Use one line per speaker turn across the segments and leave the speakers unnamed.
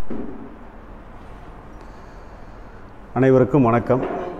அனைவருக்கும் வணக்கம்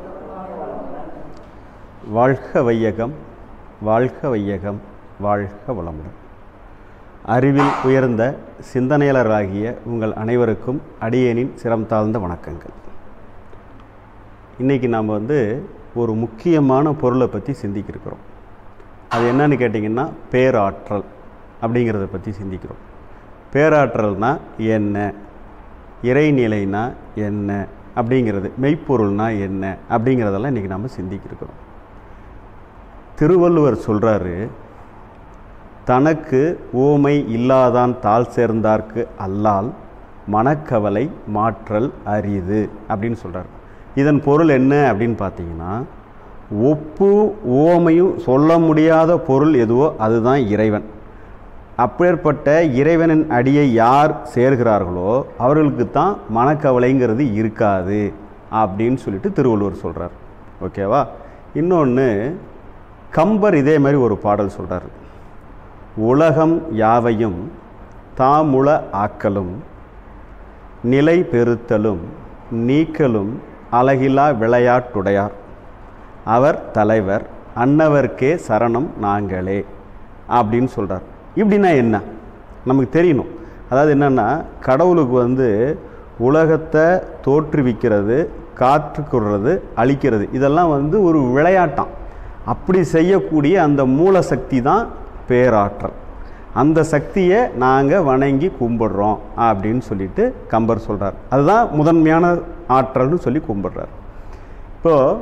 வாழ்க வையகம் வாழ்க வையகம் வாழ்க வளமுடன் அறிவில் உயர்ந்த சிந்தனையாளராகிய உங்கள் அனைவருக்கும் அடியேனின் சிரம் தாழ்ந்த வணக்கங்கள் இன்றைக்கி நாம் வந்து ஒரு முக்கியமான பொருளை பற்றி சிந்திக்கிருக்கிறோம் அது என்னன்னு கேட்டிங்கன்னா பேராற்றல் அப்படிங்கிறத பற்றி சிந்திக்கிறோம் பேராற்றல்னா என்ன இறைநிலைனா என்ன அப்படிங்கிறது மெய்ப்பொருள்னா என்ன அப்படிங்கிறதெல்லாம் இன்றைக்கி நம்ம சிந்திக்கிருக்கிறோம் திருவள்ளுவர் சொல்கிறாரு தனக்கு ஓமை இல்லாதான் தாழ் சேர்ந்தார்க்கு அல்லால் மனக்கவலை மாற்றல் அரிது அப்படின்னு சொல்கிறார் இதன் பொருள் என்ன அப்படின்னு பார்த்தீங்கன்னா ஒப்பு ஓமையும் சொல்ல முடியாத பொருள் எதுவோ அதுதான் இறைவன் அப்பேற்பட்ட இறைவனின் அடியை யார் சேர்கிறார்களோ அவர்களுக்கு தான் மனக்கவலைங்கிறது இருக்காது அப்படின்னு சொல்லிட்டு திருவள்ளுவர் சொல்கிறார் ஓகேவா இன்னொன்று கம்பர் இதே மாதிரி ஒரு பாடல் சொல்கிறார் உலகம் யாவையும் தாமுள ஆக்கலும் நிலை பெறுத்தலும் நீக்கலும் அழகிலா விளையாட்டுடையார் அவர் தலைவர் அன்னவர்க்கே சரணம் நாங்களே அப்படின்னு சொல்கிறார் இப்படின்னா என்ன நமக்கு தெரியணும் அதாவது என்னென்னா கடவுளுக்கு வந்து உலகத்தை தோற்றுவிக்கிறது காற்றுக்குறது அழிக்கிறது இதெல்லாம் வந்து ஒரு விளையாட்டம் அப்படி செய்யக்கூடிய அந்த மூல சக்தி தான் பேராற்றல் அந்த சக்தியை நாங்கள் வணங்கி கும்பிடுறோம் அப்படின்னு சொல்லிட்டு கம்பர் சொல்கிறார் அதுதான் முதன்மையான ஆற்றல்னு சொல்லி கும்பிடுறார் இப்போது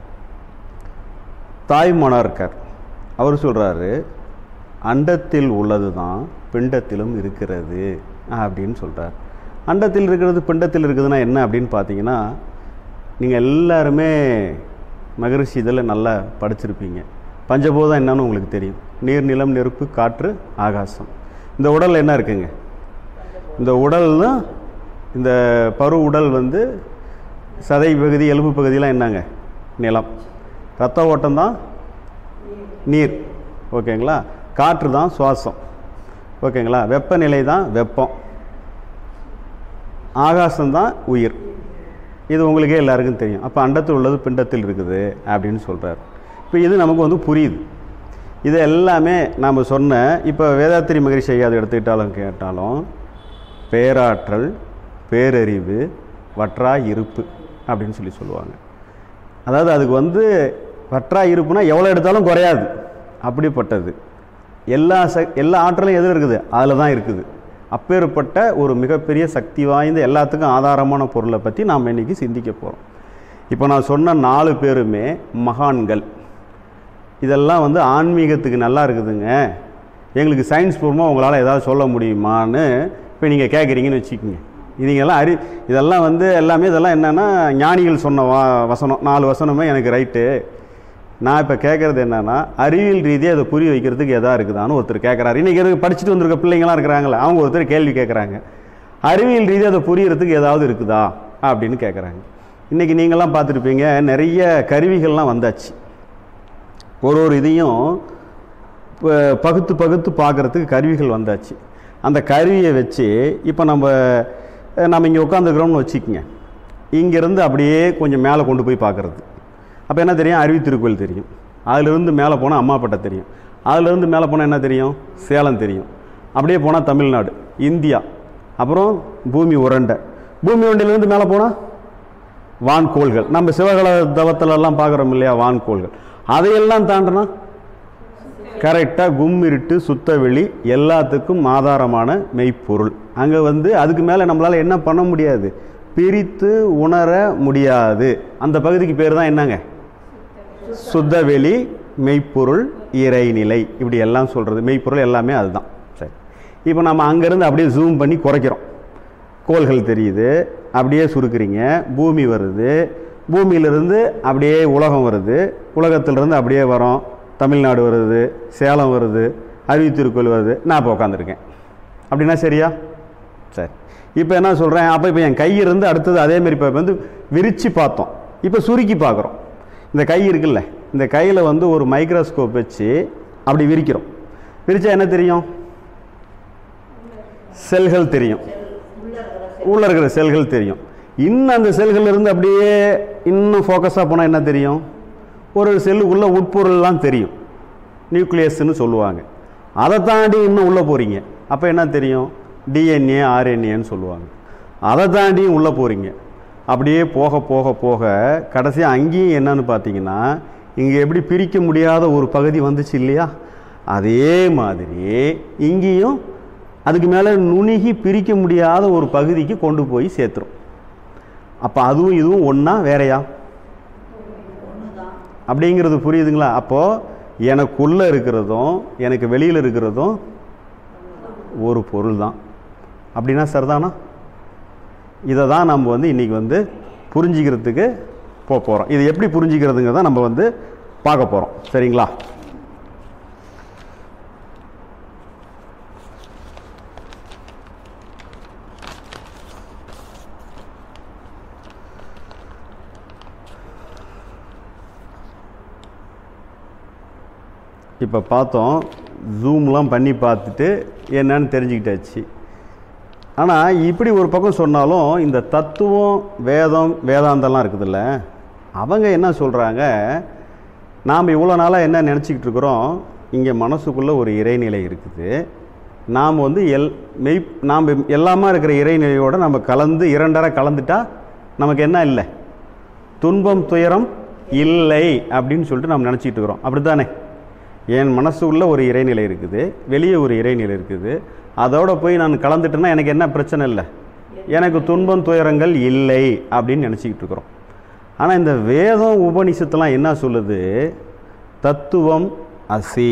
தாய்மனார் இருக்கார் அவர் சொல்கிறாரு அண்டத்தில் உள்ளது தான் பிண்டத்திலும் இருக்கிறது அப்படின்னு சொல்கிறார் அண்டத்தில் இருக்கிறது பிண்டத்தில் இருக்குதுன்னா என்ன அப்படின்னு பார்த்தீங்கன்னா நீங்கள் எல்லாருமே மகரிஷி இதில் நல்லா படிச்சிருப்பீங்க பஞ்சபூதம் என்னன்னு உங்களுக்கு தெரியும் நீர் நிலம் நெருப்பு காற்று ஆகாசம் இந்த உடல் என்ன இருக்குங்க இந்த உடல் தான் இந்த பரு உடல் வந்து சதை பகுதி எலும்பு பகுதியெலாம் என்னங்க நிலம் ரத்த ஓட்டம் தான் நீர் ஓகேங்களா காற்று தான் சுவாசம் ஓகேங்களா வெப்பநிலை தான் வெப்பம் ஆகாசம் தான் உயிர் இது உங்களுக்கே எல்லாருக்கும் தெரியும் அப்போ அண்டத்தில் உள்ளது பிண்டத்தில் இருக்குது அப்படின்னு சொல்கிறார் இப்போ இது நமக்கு வந்து புரியுது இது எல்லாமே நாம் சொன்ன இப்போ வேதாத்திரி மகிழ்ச்சி ஐயா எடுத்துக்கிட்டாலும் கேட்டாலும் பேராற்றல் பேரறிவு வற்றா இருப்பு அப்படின்னு சொல்லி சொல்லுவாங்க அதாவது அதுக்கு வந்து வற்றா இருப்புனா எவ்வளோ எடுத்தாலும் குறையாது அப்படிப்பட்டது எல்லா ச எல்லா ஆற்றலும் எதில் இருக்குது அதில் தான் இருக்குது அப்பேற்பட்ட ஒரு மிகப்பெரிய சக்தி வாய்ந்த எல்லாத்துக்கும் ஆதாரமான பொருளை பற்றி நாம் இன்றைக்கி சிந்திக்க போகிறோம் இப்போ நான் சொன்ன நாலு பேருமே மகான்கள் இதெல்லாம் வந்து ஆன்மீகத்துக்கு நல்லா இருக்குதுங்க எங்களுக்கு சயின்ஸ் பூர்வமாக உங்களால் ஏதாவது சொல்ல முடியுமான்னு இப்போ நீங்கள் கேட்குறீங்கன்னு வச்சுக்கோங்க இதுங்கெல்லாம் அறி இதெல்லாம் வந்து எல்லாமே இதெல்லாம் என்னென்னா ஞானிகள் சொன்ன வா வசனம் நாலு வசனமே எனக்கு ரைட்டு நான் இப்போ கேட்குறது என்னென்னா அறிவியல் ரீதியாக அதை புரிய வைக்கிறதுக்கு எதா இருக்குதான்னு ஒருத்தர் கேட்குறாரு இன்றைக்கி எதுக்கு படிச்சுட்டு வந்திருக்க பிள்ளைங்களாம் இருக்கிறாங்களே அவங்க ஒருத்தர் கேள்வி கேட்குறாங்க அறிவியல் ரீதியாக அதை புரியறதுக்கு ஏதாவது இருக்குதா அப்படின்னு கேட்குறாங்க இன்றைக்கி நீங்களாம் பார்த்துருப்பீங்க நிறைய கருவிகள்லாம் வந்தாச்சு ஒரு ஒரு இதையும் ப- பகுத்து பகுத்து பார்க்குறதுக்கு கருவிகள் வந்தாச்சு அந்த கருவியை வச்சு இப்போ நம்ம அஹ், நம்ம இங்கே உட்காந்துக்கிறோம்னு வச்சுக்கோங்க இங்கேருந்து அப்படியே கொஞ்சம் மேலே கொண்டு போய் பார்க்குறது அப்போ என்ன தெரியும் அருவி திருக்கோயில் தெரியும் அதிலிருந்து மேலே போனால் அம்மாப்பேட்டை தெரியும் அதிலிருந்து மேலே போனால் என்ன தெரியும் சேலம் தெரியும் அப்படியே போனால் தமிழ்நாடு இந்தியா அப்புறம் பூமி உருண்டை பூமி உருண்டையிலேருந்து மேலே போனால் வான்கோள்கள் நம்ம சிவகல தவத்திலெல்லாம் பார்க்குறோம் இல்லையா வான்கோள்கள் அதையெல்லாம் தாண்டினா கரெக்டாக கும்மிருட்டு சுத்தவெளி எல்லாத்துக்கும் ஆதாரமான மெய்ப்பொருள் அங்கே வந்து அதுக்கு மேலே நம்மளால் என்ன பண்ண முடியாது பிரித்து உணர முடியாது அந்த பகுதிக்கு பேர் தான் என்னங்க சுத்தவெளி மெய்ப்பொருள் இறைநிலை இப்படி எல்லாம் சொல்கிறது மெய்ப்பொருள் எல்லாமே அதுதான் சரி இப்போ நம்ம அங்கேருந்து அப்படியே ஜூம் பண்ணி குறைக்கிறோம் கோள்கள் தெரியுது அப்படியே சுருக்குறீங்க பூமி வருது பூமியிலிருந்து அப்படியே உலகம் வருது உலகத்திலிருந்து அப்படியே வரோம் தமிழ்நாடு வருது சேலம் வருது அருவி திருக்கோயில் வருது நான் இப்போ உட்காந்துருக்கேன் அப்படின்னா சரியா சரி இப்போ என்ன சொல்கிறேன் அப்போ இப்போ என் கை இருந்து அடுத்தது அதேமாரி இப்போ வந்து விரித்து பார்த்தோம் இப்போ சுருக்கி பார்க்குறோம் இந்த கை இருக்குல்ல இந்த கையில் வந்து ஒரு மைக்ரோஸ்கோப் வச்சு அப்படி விரிக்கிறோம் விரிச்சா என்ன தெரியும் செல்கள் தெரியும் உள்ளே இருக்கிற செல்கள் தெரியும் இன்னும் அந்த செல்கள் இருந்து அப்படியே இன்னும் ஃபோக்கஸாக போனால் என்ன தெரியும் ஒரு செல்லுக்குள்ளே உட்பொருள்லாம் தெரியும் நியூக்ளியஸ்னு சொல்லுவாங்க அதை தாண்டி இன்னும் உள்ளே போகிறீங்க அப்போ என்ன தெரியும் டிஎன்ஏ ஆர்என்ஏன்னு சொல்லுவாங்க அதை தாண்டியும் உள்ளே போகிறீங்க அப்படியே போக போக போக கடைசியாக அங்கேயும் என்னன்னு பார்த்தீங்கன்னா இங்கே எப்படி பிரிக்க முடியாத ஒரு பகுதி வந்துச்சு இல்லையா அதே மாதிரி இங்கேயும் அதுக்கு மேலே நுணுகி பிரிக்க முடியாத ஒரு பகுதிக்கு கொண்டு போய் சேர்த்துரும் அப்போ அதுவும் இதுவும் ஒன்றா வேறையா அப்படிங்கிறது புரியுதுங்களா அப்போது எனக்குள்ளே இருக்கிறதும் எனக்கு வெளியில் இருக்கிறதும் ஒரு பொருள் தான் அப்படின்னா சரிதானா இதை தான் நம்ம வந்து இன்றைக்கி வந்து புரிஞ்சிக்கிறதுக்கு போக போகிறோம் இது எப்படி புரிஞ்சிக்கிறதுங்கிறத நம்ம வந்து பார்க்க போகிறோம் சரிங்களா இப்போ பார்த்தோம் ஜூம்லாம் பண்ணி பார்த்துட்டு என்னன்னு தெரிஞ்சுக்கிட்டாச்சு ஆனால் இப்படி ஒரு பக்கம் சொன்னாலும் இந்த தத்துவம் வேதம் வேதாந்தம்லாம் இருக்குதுல்ல அவங்க என்ன சொல்கிறாங்க நாம் இவ்வளோ நாளாக என்ன நினச்சிக்கிட்டு இருக்கிறோம் இங்கே மனசுக்குள்ளே ஒரு இறைநிலை இருக்குது நாம் வந்து எல் மெய் நாம் எல்லாமா இருக்கிற இறைநிலையோடு நம்ம கலந்து இரண்டரை கலந்துட்டா நமக்கு என்ன இல்லை துன்பம் துயரம் இல்லை அப்படின்னு சொல்லிட்டு நம்ம நினச்சிக்கிட்டு இருக்கிறோம் அப்படி தானே என் மனசுக்குள்ள ஒரு இறைநிலை இருக்குது வெளியே ஒரு இறைநிலை இருக்குது அதோட போய் நான் கலந்துட்டேன்னா எனக்கு என்ன பிரச்சனை இல்லை எனக்கு துன்பம் துயரங்கள் இல்லை அப்படின்னு நினச்சிக்கிட்டு இருக்கிறோம் ஆனால் இந்த வேதம் உபனிஷத்துலாம் என்ன சொல்லுது தத்துவம் அசி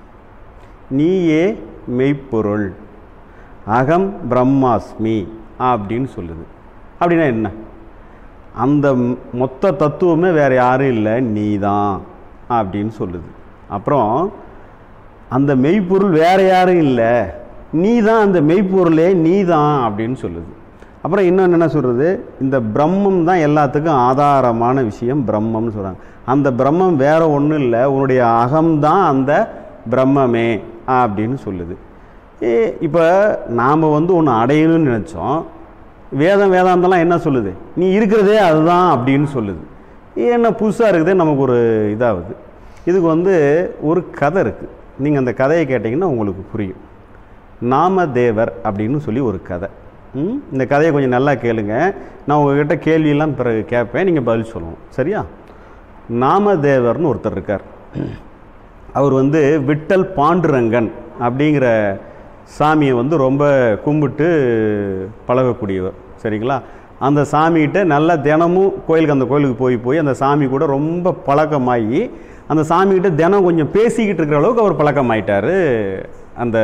நீயே மெய்ப்பொருள் அகம் பிரம்மாஸ்மி அப்படின்னு சொல்லுது அப்படின்னா என்ன அந்த ம்- மொத்த தத்துவமே வேறு யாரும் இல்லை நீ தான் அப்படின்னு சொல்லுது அப்புறம் அந்த மெய்ப்பொருள் வேறு யாரும் இல்லை நீ தான் அந்த மெய்ப்பொருளே நீ தான் அப்படின்னு சொல்லுது அப்புறம் இன்னொன்று என்ன சொல்கிறது இந்த பிரம்மம் தான் எல்லாத்துக்கும் ஆதாரமான விஷயம் பிரம்மம்னு சொல்கிறாங்க அந்த பிரம்மம் வேற ஒன்றும் இல்லை உன்னுடைய அகம்தான் அந்த பிரம்மமே அப்படின்னு சொல்லுது ஏ இப்போ நாம் வந்து ஒன்று அடையணும்னு நினச்சோம் வேதம் வேதாந்தம்லாம் என்ன சொல்லுது நீ இருக்கிறதே அதுதான் அப்படின்னு சொல்லுது என்ன புதுசாக இருக்குது நமக்கு ஒரு இதாகுது இதுக்கு வந்து ஒரு கதை இருக்குது நீங்கள் அந்த கதையை கேட்டிங்கன்னா உங்களுக்கு புரியும் நாமதேவர் அப்படின்னு சொல்லி ஒரு கதை ம்? இந்த கதையை கொஞ்சம் நல்லா கேளுங்க நான் உங்ககிட்ட கேள்வியெல்லாம் பிறகு கேட்பேன் நீங்கள் பதில் சொல்லணும் சரியா நாமதேவர்னு ஒருத்தர் இருக்கார் அவர் வந்து விட்டல் பாண்டுரங்கன் அப்படிங்கிற சாமியை வந்து ரொம்ப கும்பிட்டு பழகக்கூடியவர் சரிங்களா அந்த சாமிகிட்ட நல்லா தினமும் கோயிலுக்கு அந்த கோயிலுக்கு போய் போய் அந்த சாமி கூட ரொம்ப பழக்கமாகி அந்த சாமிகிட்ட தினம் கொஞ்சம் பேசிக்கிட்டு இருக்கிற அளவுக்கு அவர் பழக்கமாயிட்டார் அந்த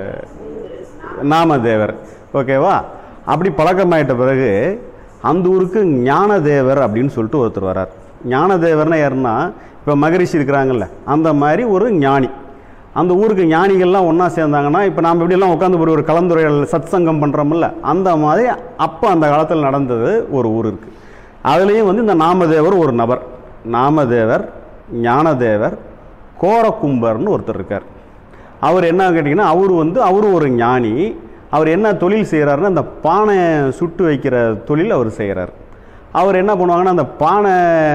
நாமதேவர் ஓகேவா அப்படி பழக்கமாயிட்ட பிறகு அந்த ஊருக்கு ஞானதேவர் அப்படின்னு சொல்லிட்டு ஒருத்தர் வரார் ஞானதேவர்னா யாருன்னா இப்போ மகரிஷி இருக்கிறாங்கல்ல அந்த மாதிரி ஒரு ஞானி அந்த ஊருக்கு ஞானிகள்லாம் ஒன்றா சேர்ந்தாங்கன்னா இப்போ நாம் எப்படியெல்லாம் உட்காந்து போய் ஒரு கலந்துரையாடல் சத் சங்கம் பண்ணுறோம்ல அந்த மாதிரி அப்போ அந்த காலத்தில் நடந்தது ஒரு ஊர் இருக்குது அதுலேயும் வந்து இந்த நாமதேவர் ஒரு நபர் நாமதேவர் ஞானதேவர் கோரக்கும்பர்னு ஒருத்தர் இருக்கார் அவர் என்ன கேட்டிங்கன்னா அவர் வந்து அவரும் ஒரு ஞானி அவர் என்ன தொழில் செய்கிறாருன்னா அந்த பானை சுட்டு வைக்கிற தொழில் அவர் செய்கிறார் அவர் என்ன பண்ணுவாங்கன்னா அந்த பானை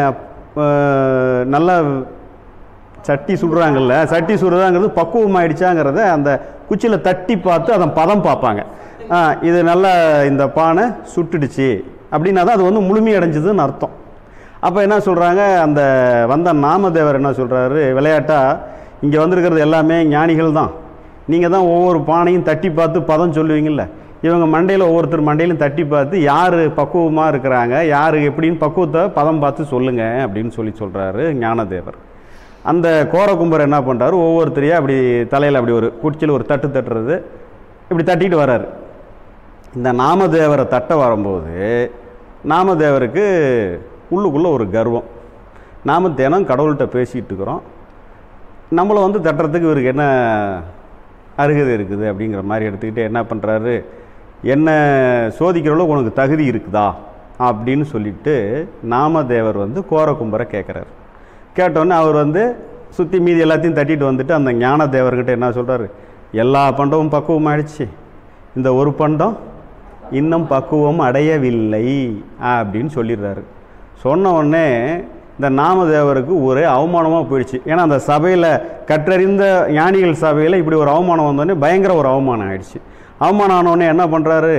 அஹ், நல்லா சட்டி சுடுறாங்கல்ல சட்டி சுடுறாங்கிறது பக்குவம் ஆயிடுச்சாங்கிறத அந்த குச்சியில் தட்டி பார்த்து அதன் பதம் பார்ப்பாங்க ஆ, இது நல்லா இந்த பானை சுட்டுடுச்சு அப்படின்னா தான் அது வந்து முழுமையடைஞ்சதுன்னு அர்த்தம் அப்போ என்ன சொல்கிறாங்க அந்த வந்த நாமதேவர் என்ன சொல்கிறாரு விளையாட்டா இங்கே வந்திருக்கிறது எல்லாமே ஞானிகள் தான் நீங்கள் தான் ஒவ்வொரு பானையும் தட்டி பார்த்து பதம் சொல்லுவீங்கள்ல இவங்க மண்டையில் ஒவ்வொருத்தர் மண்டையிலும் தட்டி பார்த்து யார் பக்குவமாக இருக்கிறாங்க யார் எப்படின்னு பக்குவத்தை பதம் பார்த்து சொல்லுங்கள் அப்படின்னு சொல்லி சொல்கிறாரு ஞானதேவர் அந்த கோரக்கும்பர் என்ன பண்ணுறாரு ஒவ்வொருத்தரையும் அப்படி தலையில் அப்படி ஒரு குச்சியில் ஒரு தட்டு தட்டுறது இப்படி தட்டிட்டு வராரு இந்த நாமதேவரை தட்ட வரும்போது நாமதேவருக்கு உள்ளுக்குள்ளே ஒரு கர்வம் நாம் தினம் கடவுள்கிட்ட பேசிகிட்டு இருக்கிறோம் நம்மளை வந்து தட்டுறதுக்கு இவருக்கு என்ன அருகதை இருக்குது அப்படிங்கிற மாதிரி எடுத்துக்கிட்டு என்ன பண்ணுறாரு என்ன சோதிக்கிற அளவுக்கு உனக்கு தகுதி இருக்குதா அப்படின்னு சொல்லிட்டு நாமதேவர் வந்து கோரக்கும்பரை கேட்குறாரு கேட்டோன்னே அவர் வந்து சுற்றி மீதி எல்லாத்தையும் தட்டிட்டு வந்துட்டு அந்த ஞான தேவர்கிட்ட என்ன சொல்கிறாரு எல்லா பண்டமும் பக்குவமாயிடுச்சு இந்த ஒரு பண்டம் இன்னும் பக்குவம் அடையவில்லை அப்படின்னு சொல்லிடுறாரு சொன்ன உடனே இந்த நாமதேவருக்கு ஒரே அவமானமாக போயிடுச்சு ஏன்னா அந்த சபையில் கற்றறிந்த ஞானிகள் சபையில் இப்படி ஒரு அவமானம் வந்தோடனே பயங்கர ஒரு அவமானம் ஆயிடுச்சு அவமானம் ஆனோடனே என்ன பண்ணுறாரு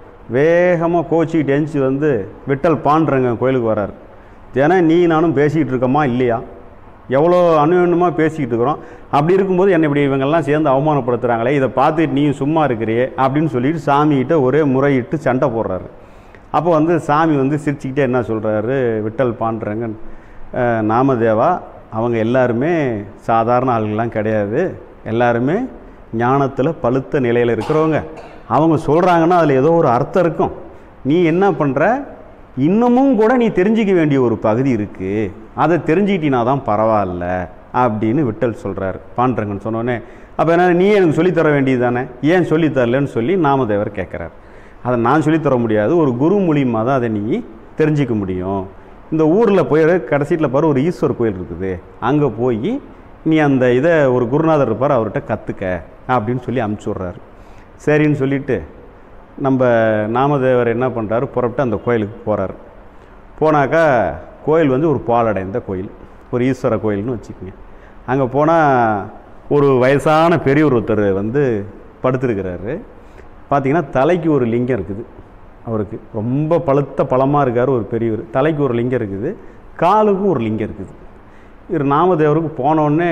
வேகமாக கோச்சிக்கிட்டு எஞ்சி வந்து விட்டல் பாண்டுறங்க கோயிலுக்கு வராரு தினம் நீ நானும் பேசிக்கிட்டு இருக்கோமா இல்லையா எவ்வளோ அணுவணுமாக பேசிக்கிட்டு இருக்கிறோம் அப்படி இருக்கும்போது என்னை இப்படி இவங்கெல்லாம் சேர்ந்து அவமானப்படுத்துகிறாங்களே இதை பார்த்துட்டு நீயும் சும்மா இருக்கிறியே அப்படின்னு சொல்லிட்டு சாமிகிட்ட ஒரே முறையிட்டு சண்டை போடுறாரு அப்போ வந்து சாமி வந்து சிரிச்சுக்கிட்டே என்ன சொல்கிறாரு விட்டல் பாண்டுறங்கன் அஹ், நாமதேவா அவங்க எல்லாருமே சாதாரண ஆளுங்கள்லாம் கிடையாது எல்லாருமே ஞானத்தில் பழுத்த நிலையில் இருக்கிறவங்க அவங்க சொல்கிறாங்கன்னா அதில் ஏதோ ஒரு அர்த்தம் இருக்கும் நீ என்ன பண்ணுற இன்னமும் கூட நீ தெரிஞ்சிக்க வேண்டிய ஒரு பகுதி இருக்குது அதை தெரிஞ்சுக்கிட்டினா தான் பரவாயில்ல அப்படின்னு விட்டல் சொல்கிறார் பாண்டரங்கன் சொன்னோடனே அப்போ என்ன நீ எனக்கு சொல்லித் தர வேண்டியது தானே ஏன் சொல்லித் தரலன்னு சொல்லி நாமதேவர் கேட்குறார் அதை நான் சொல்லித் தர முடியாது ஒரு குரு மூலியமாக தான் அதை நீ தெரிஞ்சிக்க முடியும் இந்த ஊரில் போய் கடைசியில் பாரு ஒரு ஈஸ்வர் கோயில் இருக்குது அங்கே போய் நீ அந்த இதை ஒரு குருநாதர் இருப்பார் அவர்கிட்ட கற்றுக்க அப்படின்னு சொல்லி அமுச்சு விட்றாரு சரின்னு சொல்லிட்டு நம்ம நாமதேவர் என்ன பண்ணுறாரு புறப்பட்டு அந்த கோயிலுக்கு போகிறாரு போனாக்கா கோயில் வந்து ஒரு பாலடைந்த கோயில் ஒரு ஈஸ்வர கோயில்னு வச்சுக்கோங்க அங்கே போனால் ஒரு வயசான பெரியவர் ஒருத்தர் வந்து படுத்திருக்கிறாரு பார்த்தீங்கன்னா தலைக்கு ஒரு லிங்கம் இருக்குது அவருக்கு ரொம்ப பழுத்த பழமாக இருக்கார் ஒரு பெரியவர் தலைக்கு ஒரு லிங்கம் இருக்குது காலுக்கும் ஒரு லிங்கம் இருக்குது இவர் நாமதேவருக்கு போனோடனே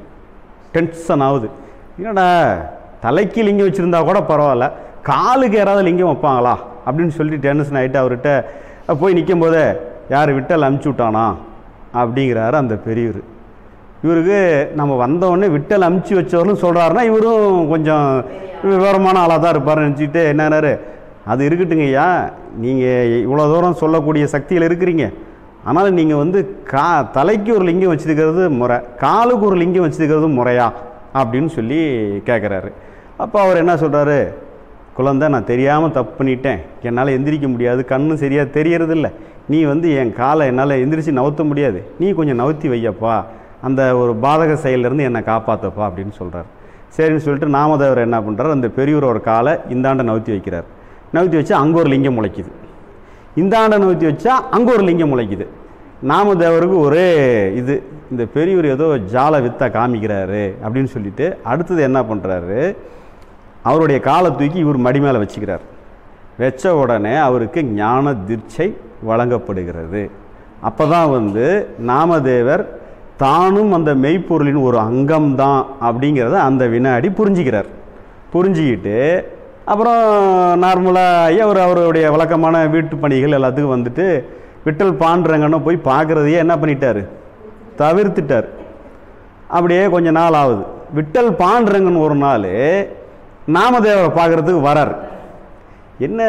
டென்ஷன் ஆகுது என்னடா தலைக்கு லிங்கம் வச்சுருந்தா கூட பரவாயில்ல காலுக்கு யாராவது லிங்கம் வைப்பாங்களா அப்படின்னு சொல்லிட்டு டென்ஷன் ஆகிட்டு அவர்கிட்ட போய் நிற்கும் போதே யார் விட்டல் அமுச்சு விட்டானா அப்படிங்கிறாரு அந்த பெரியவர் இவருக்கு நம்ம வந்தோடனே விட்டல் அமுச்சு வச்சவர்னு சொல்கிறாருன்னா இவரும் கொஞ்சம் விவரமான ஆளாக தான் இருப்பார்னு நினச்சிட்டு என்னன்னாரு அது இருக்கட்டுங்க ஐயா நீங்கள் இவ்வளோ தூரம் சொல்லக்கூடிய சக்தியில் இருக்கிறீங்க ஆனால் நீங்கள் வந்து கா தலைக்கு ஒரு லிங்கம் வச்சிருக்கிறது முறை காலுக்கு ஒரு லிங்கம் வச்சிருக்கிறது முறையா அப்படின்னு சொல்லி கேட்குறாரு அப்போ அவர் என்ன சொல்கிறாரு குழந்தை நான் தெரியாமல் தப்பு பண்ணிட்டேன் என்னால் எந்திரிக்க முடியாது கண்ணு சரியாக தெரியறதில்ல நீ வந்து என் காலை என்னால் எந்திரிச்சு நவுத்த முடியாது நீ கொஞ்சம் நவுத்தி வையப்பா அந்த ஒரு பாதக செயலிருந்து என்னை காப்பாற்றப்பா அப்படின்னு சொல்கிறார் சரின்னு சொல்லிட்டு நாமதேவர் என்ன பண்ணுறாரு அந்த பெரியவரோட காலை இந்தாண்ட நவுத்தி வைக்கிறார் நவுத்தி வச்சு அங்கே ஒரு லிங்கம் முளைக்குது இந்த ஆண்டை நோக்கி வச்சா அங்கே ஒரு லிங்கம் முளைக்குது நாமதேவருக்கு ஒரே இது இந்த பெரியவர் ஏதோ ஜால வித்தா காமிக்கிறாரு அப்படின்னு சொல்லிட்டு அடுத்தது என்ன பண்ணுறாரு அவருடைய காலை தூக்கி இவர் மடி மேலே வச்சுக்கிறார் வச்ச உடனே அவருக்கு ஞான தீட்சை வழங்கப்படுகிறது அப்போ தான் வந்து நாமதேவர் தானும் அந்த மெய்ப்பொருளின் ஒரு அங்கம்தான் அப்படிங்கிறத அந்த வினாடி புரிஞ்சுக்கிறார் புரிஞ்சுக்கிட்டு அப்புறம் நார்மலாக அவர் அவருடைய வழக்கமான வீட்டு பணிகள் எல்லாத்துக்கும் வந்துட்டு விட்டல் பாண்டுறங்கன்னு போய் பார்க்குறதையே என்ன பண்ணிட்டாரு தவிர்த்துட்டார் அப்படியே கொஞ்ச நாள் ஆகுது விட்டல் பாண்டுறங்கன்னு ஒரு நாள் நாமதேவரை பார்க்குறதுக்கு வரார் என்ன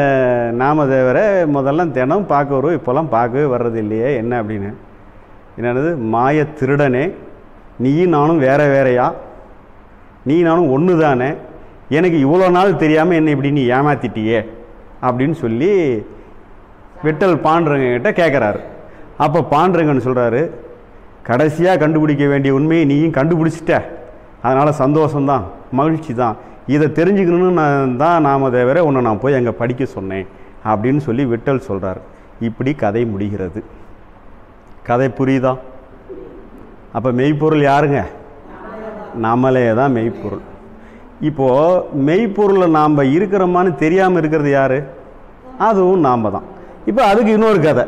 நாமதேவரை முதல்ல தினம் பார்க்க வரும் இப்போல்லாம் பார்க்கவே வர்றது இல்லையே என்ன அப்படின்னு என்னது மாய திருடனே நீயும் நானும் வேற வேறையா நீ நானும் ஒன்று தானே எனக்கு இவ்வளோ நாள் தெரியாமல் என்னை இப்படி நீ ஏமாத்திட்டியே அப்படின்னு சொல்லி விட்டல் பாண்டுறங்க கிட்ட கேட்குறாரு அப்போ பாண்டுறங்கன்னு சொல்கிறாரு கடைசியாக கண்டுபிடிக்க வேண்டிய உண்மையை நீயும் கண்டுபிடிச்சிட்ட அதனால் சந்தோஷம்தான் மகிழ்ச்சி தான் இதை தெரிஞ்சுக்கணும்னு நான் தான் நாமதேவரே உன்னை நான் போய் அங்கே படிக்க சொன்னேன் அப்படின்னு சொல்லி விட்டல் சொல்கிறார் இப்படி கதை முடிகிறது கதை புரியுதா அப்போ மெய்ப்பொருள் யாருங்க நம்மளே தான் மெய்ப்பொருள் இப்போது மெய்ப்பொருளை நாம் இருக்கிறோமான்னு தெரியாமல் இருக்கிறது யார் அதுவும் நாம் தான் இப்போ அதுக்கு இன்னொரு கதை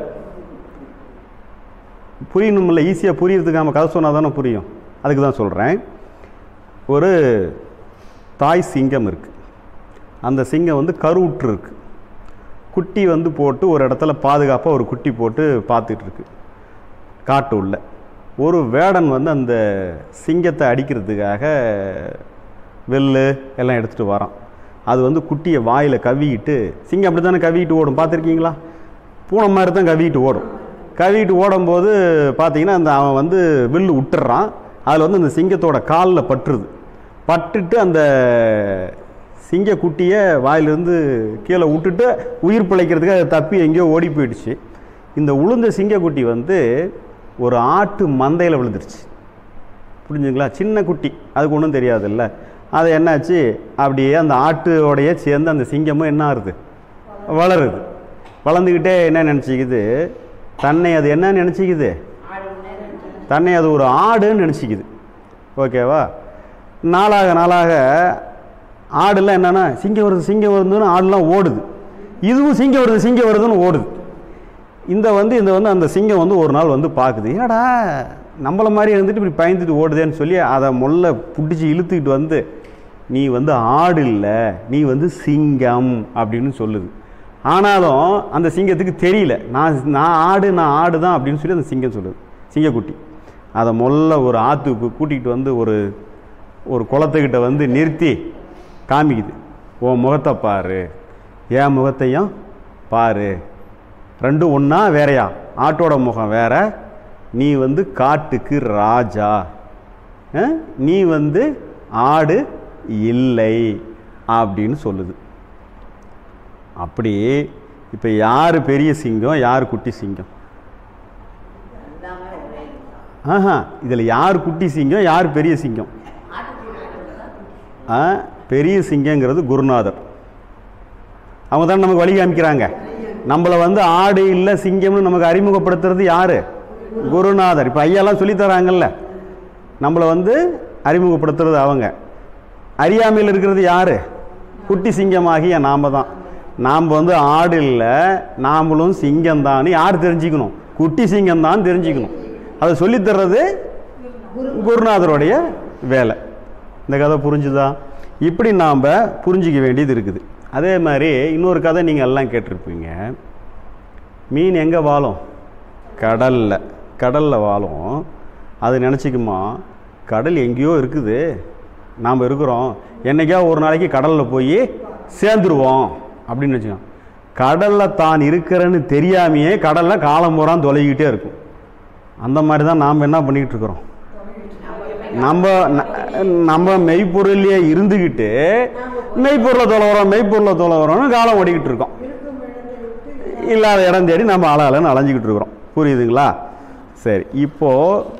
புரியணும்ல ஈஸியாக புரியறதுக்கு நம்ம கதை சொன்னால் தானே புரியும் அதுக்கு தான் சொல்கிறேன் ஒரு தாய் சிங்கம் இருக்குது அந்த சிங்கம் வந்து கருவுற்று இருக்கு குட்டி வந்து போட்டு ஒரு இடத்துல பாதுகாப்பாக ஒரு குட்டி போட்டு பார்த்துட்டு இருக்கு காட்டு உள்ள ஒரு வேடன் வந்து அந்த சிங்கத்தை அடிக்கிறதுக்காக வெல்லு எல்லாம் எடுத்துகிட்டு வரான் அது வந்து குட்டியை வாயில் கவ்விக்கிட்டு சிங்கம் அப்படி தானே கவ்விக்கிட்டு ஓடும் பார்த்துருக்கீங்களா பூனை மாதிரி தான் கவ்விக்கிட்டு ஓடும் கவ்விக்கிட்டு ஓடும்போது பார்த்தீங்கன்னா அந்த அவன் வந்து வில்லு விட்டுறான் அதில் வந்து அந்த சிங்கத்தோட காலில் பட்டுருது பட்டுட்டு அந்த சிங்க குட்டியை வாயிலிருந்து கீழே விட்டுட்டு உயிர் பிழைக்கிறதுக்கு அது தப்பி எங்கேயோ ஓடி போயிடுச்சு இந்த உளுந்த சிங்கக்குட்டி வந்து ஒரு ஆட்டு மந்தையில் விழுந்துருச்சு புரிஞ்சுங்களா சின்ன குட்டி அதுக்கு ஒன்றும் தெரியாதுல்ல அது என்னாச்சு அப்படியே அந்த ஆட்டோடைய சேர்ந்து அந்த சிங்கமும் என்ன ஆகுது வளருது வளர்ந்துக்கிட்டே என்ன நினச்சிக்குது தன்னை அது என்ன நினச்சிக்குது தன்னை அது ஒரு ஆடுன்னு நினச்சிக்குது ஓகேவா நாளாக நாளாக ஆடுலாம் என்னென்னா சிங்கம் வருது சிங்கம் வருதுன்னு ஆடுலாம் ஓடுது இதுவும் சிங்கம் வருது சிங்கம் வருதுன்னு ஓடுது இந்த வந்து இந்த வந்து அந்த சிங்கம் வந்து ஒரு நாள் வந்து பார்க்குது ஏடா நம்மள மாதிரி இருந்துட்டு இப்படி பயந்துட்டு ஓடுதேன்னு சொல்லி அதை முள்ள பிடிச்சி இழுத்துக்கிட்டு வந்து நீ வந்து ஆடு இல்லை நீ வந்து சிங்கம் அப்படின்னு சொல்லுது ஆனாலும் அந்த சிங்கத்துக்கு தெரியல நான் நான் ஆடு நான் ஆடு தான் அப்படின்னு சொல்லி அந்த சிங்கம் சொல்லுது சிங்கக்குட்டி அதை முள்ள ஒரு ஆற்றுக்கு கூட்டிகிட்டு வந்து ஒரு ஒரு குளத்துக்கிட்ட வந்து நிறுத்தி காமிக்குது உன் முகத்தை பாரு என் முகத்தையும் பாரு ரெண்டும் ஒன்றா வேறையா ஆட்டோட முகம் வேற நீ வந்து காட்டுக்கு ராஜா அஹ்? நீ வந்து ஆடு இல்லை அப்படின்னு சொல்லுது அப்படி இப்போ யார் பெரிய சிங்கம் யார் குட்டி சிங்கம் ஆஹா இதில் யார் குட்டி சிங்கம் யார் பெரிய சிங்கம் ஆ பெரிய சிங்கங்கிறது குருநாதர் அவங்க தான் நமக்கு வழி காமிக்கிறாங்க நம்மளை வந்து ஆடு இல்லை சிங்கம்னு நமக்கு அறிமுகப்படுத்துறது யாரு குருநாதர் இப்போ ஐயாலாம் சொல்லித் தராங்கல்ல நம்மளை வந்து அறிமுகப்படுத்துறது அவங்க அறியாமையில் இருக்கிறது யாரு குட்டி சிங்கமாகிய நாம தான் நாம் வந்து ஆடு இல்லை நாமளும் சிங்கம் தான் யார் தெரிஞ்சுக்கணும் குட்டி சிங்கம் தான் தெரிஞ்சுக்கணும் அதை சொல்லித் தர்றது குருநாதருடைய வேலை இந்த கதை புரிஞ்சுதா இப்படி நாம் புரிஞ்சிக்க வேண்டியது இருக்குது அதே மாதிரி இன்னொரு கதை நீங்கள் எல்லாம் கேட்டிருப்பீங்க மீன் எங்கே வாழும் கடலில் கடலில் வாழும் அது நினச்சிக்குமா கடல் எங்கேயோ இருக்குது நாம் இருக்கிறோம் என்னைக்கா ஒரு நாளைக்கு கடலில் போய் சேர்ந்துருவோம் அப்படின்னு வச்சுக்கோங்க கடலில் தான் இருக்கிறேன்னு தெரியாமையே கடலில் காலம் பூரா தொலைகிட்டே இருக்கும் அந்த மாதிரி தான் நாம் என்ன பண்ணிக்கிட்டு இருக்கிறோம் நம்ம ந- நம்ம மெய்ப்பொருள்லயே இருந்துக்கிட்டு மெய்ப்பொருளை தொலைவரோம் மெய்ப்பொருளை தொலைவரோம்னு காலம் ஓடிக்கிட்டு இருக்கோம் இல்லாத இடம் தேடி நம்ம அழகலன்னு அலைஞ்சிக்கிட்டு இருக்கிறோம் புரியுதுங்களா சரி இப்போ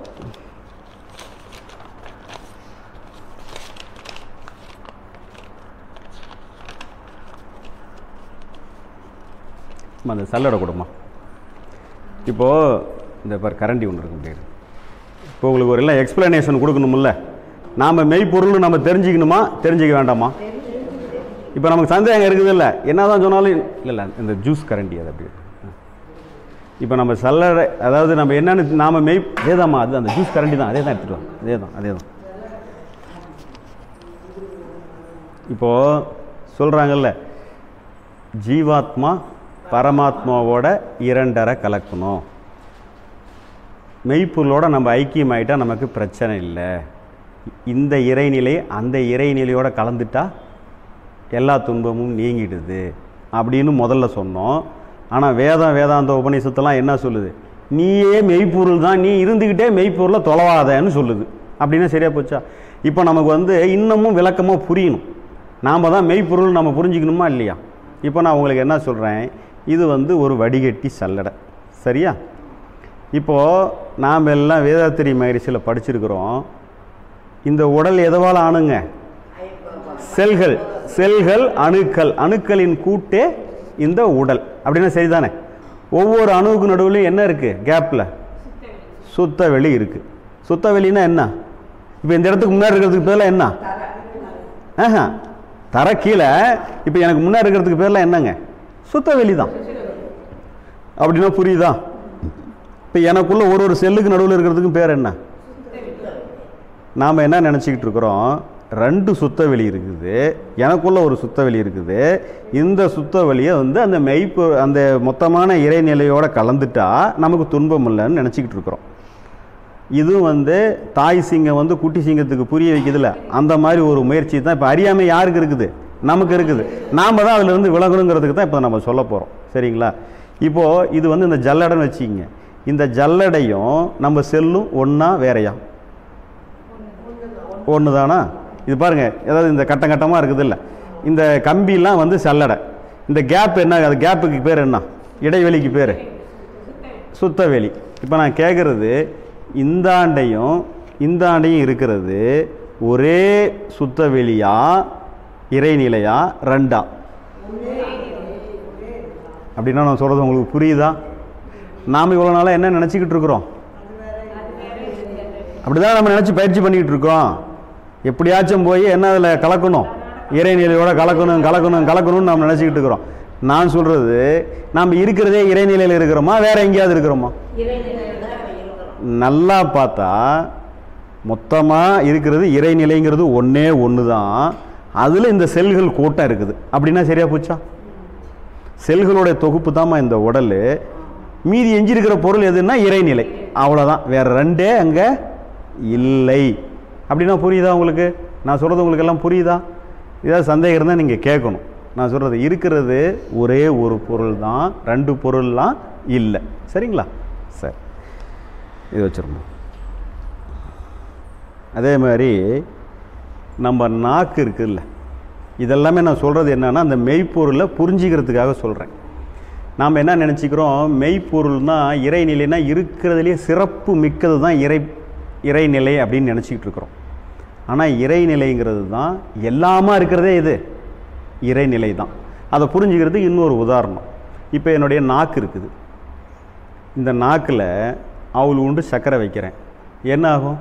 அம்மா, அந்த சல்லடை கொடுமா இப்போது இந்த பார் கரண்டி ஒன்று இருக்கு பேர் இப்போ உங்களுக்கு ஒரு எல்லாம் எக்ஸ்பிளனேஷன் கொடுக்கணுமில்ல நாம் மெய்ப்பொருள்னு நம்ம தெரிஞ்சுக்கணுமா தெரிஞ்சுக்க வேண்டாமா இப்போ நமக்கு சந்தேகம் இருக்குது இல்லை என்ன தான் சொன்னாலும் இல்லை இல்லை இந்த ஜூஸ் கரண்டி அது அப்படி இப்போ நம்ம சல்லடை அதாவது நம்ம என்னன்னு நாம் மெய் அதேதாம்மா அது அந்த ஜூஸ் கரண்டி தான் அதே தான் எடுத்துகிட்டு வா அதே தான் அதே தான் இப்போது சொல்கிறாங்கல்ல ஜீவாத்மா பரமாத்மாவோட இரண்டரை கலக்கணும் மெய்ப்பொருளோட நம்ம ஐக்கியமாயிட்டா நமக்கு பிரச்சனை இல்லை இந்த இறைநிலை அந்த இறைநிலையோட கலந்துட்டா எல்லா துன்பமும் நீங்கிடுது அப்படின்னு முதல்ல சொன்னோம் ஆனால் வேதம் வேதாந்த உபநிஷத்தெல்லாம் என்ன சொல்லுது நீயே மெய்ப்பொருள் தான் நீ இருந்துக்கிட்டே மெய்ப்பொருளை தொலைவாதன்னு சொல்லுது அப்படின்னா சரியா போச்சா இப்போ நமக்கு வந்து இன்னமும் விளக்கமாக புரியணும் நாம் தான் மெய்ப்பொருள் நம்ம புரிஞ்சுக்கணுமா இல்லையா இப்போ நான் உங்களுக்கு என்ன சொல்கிறேன் இது வந்து ஒரு வடிகட்டி சல்லடை சரியா இப்போது நாம் எல்லாம் வேதாத்திரி மகரிஷியில் படிச்சிருக்கிறோம் இந்த உடல் எதவால் ஆணுங்க செல்கள் செல்கள் அணுக்கள் அணுக்களின் கூட்டே இந்த உடல் அப்படின்னா சரிதானே ஒவ்வொரு அணுவுக்கு நடுவுலையும் என்ன இருக்குது கேப்பில் சுத்த வெளி இருக்குது சுத்த வெளின்னா என்ன இப்போ இந்த இடத்துக்கு முன்னாடி இருக்கிறதுக்கு பேர்ல என்ன ஆஹா தர கீழே இப்போ எனக்கு முன்னாடி இருக்கிறதுக்கு பேர்லாம் என்னங்க சுத்த வெளி தான் அப்படின்னா புரியுதா இப்போ எனக்குள்ள ஒரு ஒரு செல்லுக்கு நடுவில் இருக்கிறதுக்கும் பேர் என்ன நாம் என்ன நினச்சிக்கிட்டு இருக்கிறோம் ரெண்டு சுத்த வெளி இருக்குது எனக்குள்ள ஒரு சுத்த வெளி இருக்குது இந்த சுத்த வெளியை வந்து அந்த மெய்ப்பு அந்த மொத்தமான இறைநிலையோட கலந்துட்டா நமக்கு துன்பம் இல்லைன்னு நினச்சிக்கிட்டு இருக்கிறோம் இதுவும் வந்து தாய் சிங்கம் வந்து குட்டி சிங்கத்துக்கு புரிய வைக்குதுல்ல அந்த மாதிரி ஒரு முயற்சி தான் இப்போ அறியாமை யாருக்கு இருக்குது நமக்கு இருக்குது நாம் தான் அதில் இருந்து விலகணுங்கிறதுக்கு தான் இப்போ நம்ம சொல்ல போகிறோம் சரிங்களா இப்போது இது வந்து இந்த ஜல்லடைன்னு வச்சுக்கிங்க இந்த ஜல்லடையும் நம்ம செல்லும் ஒன்றா வேறையா ஒன்று தானா இது பாருங்க ஏதாவது இந்த கட்டம் கட்டமாக இருக்குது இல்லை இந்த கம்பிலாம் வந்து சல்லடை இந்த கேப் என்ன அது கேப்புக்கு பேர் என்ன இடைவெளிக்கு பேர் சுத்தவெளி இப்போ நான் கேட்குறது இந்தாண்டையும் இந்தாண்டையும் இருக்கிறது ஒரே சுத்தவெளியா இறைநிலையா ரெண்டா அப்படின்னா நான் சொல்கிறது உங்களுக்கு புரியுதா நாம் இவ்வளோ நாளாக என்ன நினச்சிக்கிட்டு இருக்கிறோம் அப்படிதான் நம்ம நினச்சி பயிற்சி பண்ணிக்கிட்டு இருக்கோம் எப்படியாச்சும் போய் என்ன அதில் கலக்கணும் இறைநிலையோட கலக்கணும் கலக்கணும் கலக்கணும்னு நம்ம நினச்சிக்கிட்டு இருக்கிறோம் நான் சொல்கிறது நாம் இருக்கிறதே இறைநிலையில் இருக்கிறோமா வேற எங்கேயாவது இருக்கிறோமா நல்லா பார்த்தா மொத்தமாக இருக்கிறது இறைநிலைங்கிறது ஒன்றே ஒன்று தான் அதில் இந்த செல்கள் கூட்டம் இருக்குது அப்படின்னா சரியா போச்சா செல்களோட தொகுப்பு தாம்மா இந்த உடல் மீதி எஞ்சிருக்கிற பொருள் எதுன்னா இறைநிலை அவ்வளோதான் வேற ரெண்டே அங்கே இல்லை அப்படின்னா புரியுதா உங்களுக்கு நான் சொல்கிறது உங்களுக்கு எல்லாம் புரியுதா ஏதாவது சந்தேகம் இருந்தால் நீங்கள் கேட்கணும் நான் சொல்கிறது இருக்கிறது ஒரே ஒரு பொருள் தான் ரெண்டு பொருள்லாம் இல்லை சரிங்களா சரி இது வச்சிருந்தோம் அதே மாதிரி நம்ம நாக்கு இருக்குல்ல இதெல்லாமே நான் சொல்கிறது என்னன்னா அந்த மெய்ப்பொருளை புரிஞ்சிக்கிறதுக்காக சொல்கிறேன் நாம் என்ன நினச்சிக்கிறோம் மெய்ப்பொருள்னா இறைநிலைனா இருக்கிறதுலேயே சிறப்பு மிக்கது தான் இறை இறைநிலை அப்படின்னு நினச்சிக்கிட்டு இருக்கிறோம் ஆனால் இறைநிலைங்கிறது தான் எல்லாமா இருக்கிறதே இது இறைநிலை தான் அதை புரிஞ்சுக்கிறதுக்கு இன்னொரு உதாரணம் இப்போ என்னுடைய நாக்கு இருக்குது இந்த நாக்கில் அவள் உண்டு சர்க்கரை வைக்கிறேன் என்ன ஆகும்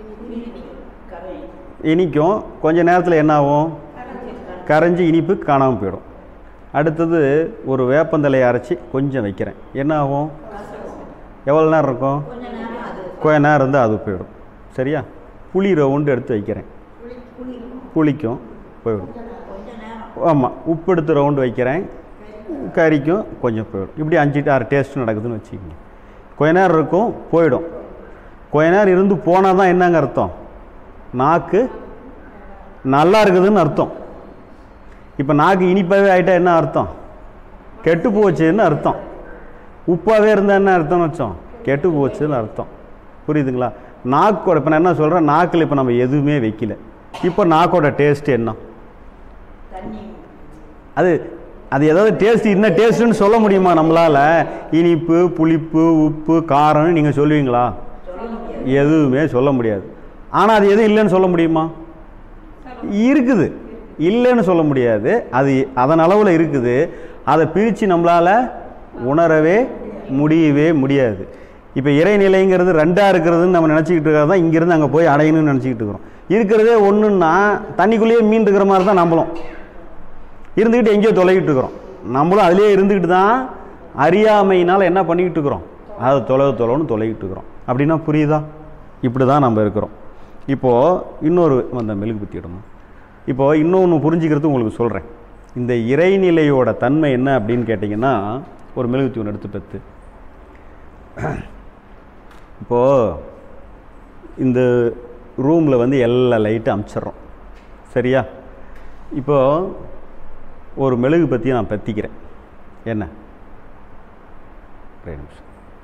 இனிக்கும் கொஞ்ச நேரத்தில் என்ன ஆகும் கரைஞ்சி இனிப்பு காணாமல் போயிடும் அடுத்தது ஒரு வேப்பந்தலையை அரைச்சி கொஞ்சம் வைக்கிறேன் என்ன ஆகும் எவ்வளோ நேரம் இருக்கும் கொஞ்ச நேரம் இருந்தால் அது போயிடும் சரியா புளி ரவுண்டு எடுத்து வைக்கிறேன் புளிக்கும் போயிடும் ஆமாம் உப்பு எடுத்து ரவுண்டு வைக்கிறேன் கறிக்கும் கொஞ்சம் போயிடும் இப்படி அஞ்சு ஆறு டேஸ்ட் நடக்குதுன்னு வச்சுக்கோங்க கொஞ்ச நேரம் இருக்கும் போயிடும் கொஞ்ச நேரம் இருந்து போனால் தான் என்னங்க அர்த்தம் நாக்கு நல்லா இருக்குதுன்னு அர்த்தம் இப்போ நாக்கு இனிப்பாகவே ஆகிட்டா என்ன அர்த்தம் கெட்டு போச்சுன்னு அர்த்தம் உப்பாகவே இருந்தால் என்ன அர்த்தம்னு வச்சோம் கெட்டு போச்சுன்னு அர்த்தம் புரியுதுங்களா நாக்கோட இப்போ நான் என்ன சொல்கிறேன் நாக்கில் இப்போ நம்ம எதுவுமே வைக்கல இப்போ நாக்கோட டேஸ்ட் என்ன அது அது ஏதாவது டேஸ்ட் என்ன டேஸ்ட்டுன்னு சொல்ல முடியுமா நம்மளால் இனிப்பு புளிப்பு உப்பு காரம்னு நீங்கள் சொல்லுவீங்களா எதுவுமே சொல்ல முடியாது ஆனால் அது எதுவும் இல்லைன்னு சொல்ல முடியுமா இருக்குது இல்லைன்னு சொல்ல முடியாது அது அதன் அளவில் இருக்குது அதை பிரித்து நம்மளால் உணரவே முடியவே முடியாது இப்போ இறைநிலைங்கிறது ரெண்டாக இருக்கிறதுன்னு நம்ம நினச்சிக்கிட்டு இருக்கிறது தான் இங்கேருந்து அங்கே போய் அடையணும்னு நினச்சிக்கிட்டு இருக்கிறோம் இருக்கிறதே ஒன்றுன்னா தண்ணிக்குள்ளேயே மீன் இருக்கிற மாதிரி தான் நம்மளும் இருந்துக்கிட்டு எங்கேயோ தொலைகிட்டு இருக்கிறோம் நம்மளும் அதிலே இருந்துக்கிட்டு தான் அறியாமையினால் என்ன பண்ணிக்கிட்டு இருக்கிறோம் அதை தொலைவு தொலைன்னு தொலைகிட்டு இருக்கிறோம் அப்படின்னா புரியுதா இப்படி தான் நம்ம இருக்கிறோம் இப்போது இன்னொரு அந்த மெழுகு பற்றிடணும் இப்போது இன்னொன்று புரிஞ்சுக்கிறது உங்களுக்கு சொல்கிறேன் இந்த இறைநிலையோட தன்மை என்ன அப்படின்னு கேட்டிங்கன்னா ஒரு மெழுகுத்தி ஒன்று எடுத்து பெற்று இப்போது இந்த ரூமில் வந்து எல்லா லைட்டும் அமிச்சிட்றோம் சரியா இப்போது ஒரு மெழுகு பற்றி நான் பற்றிக்கிறேன் என்ன ஒரே நிமிஷம்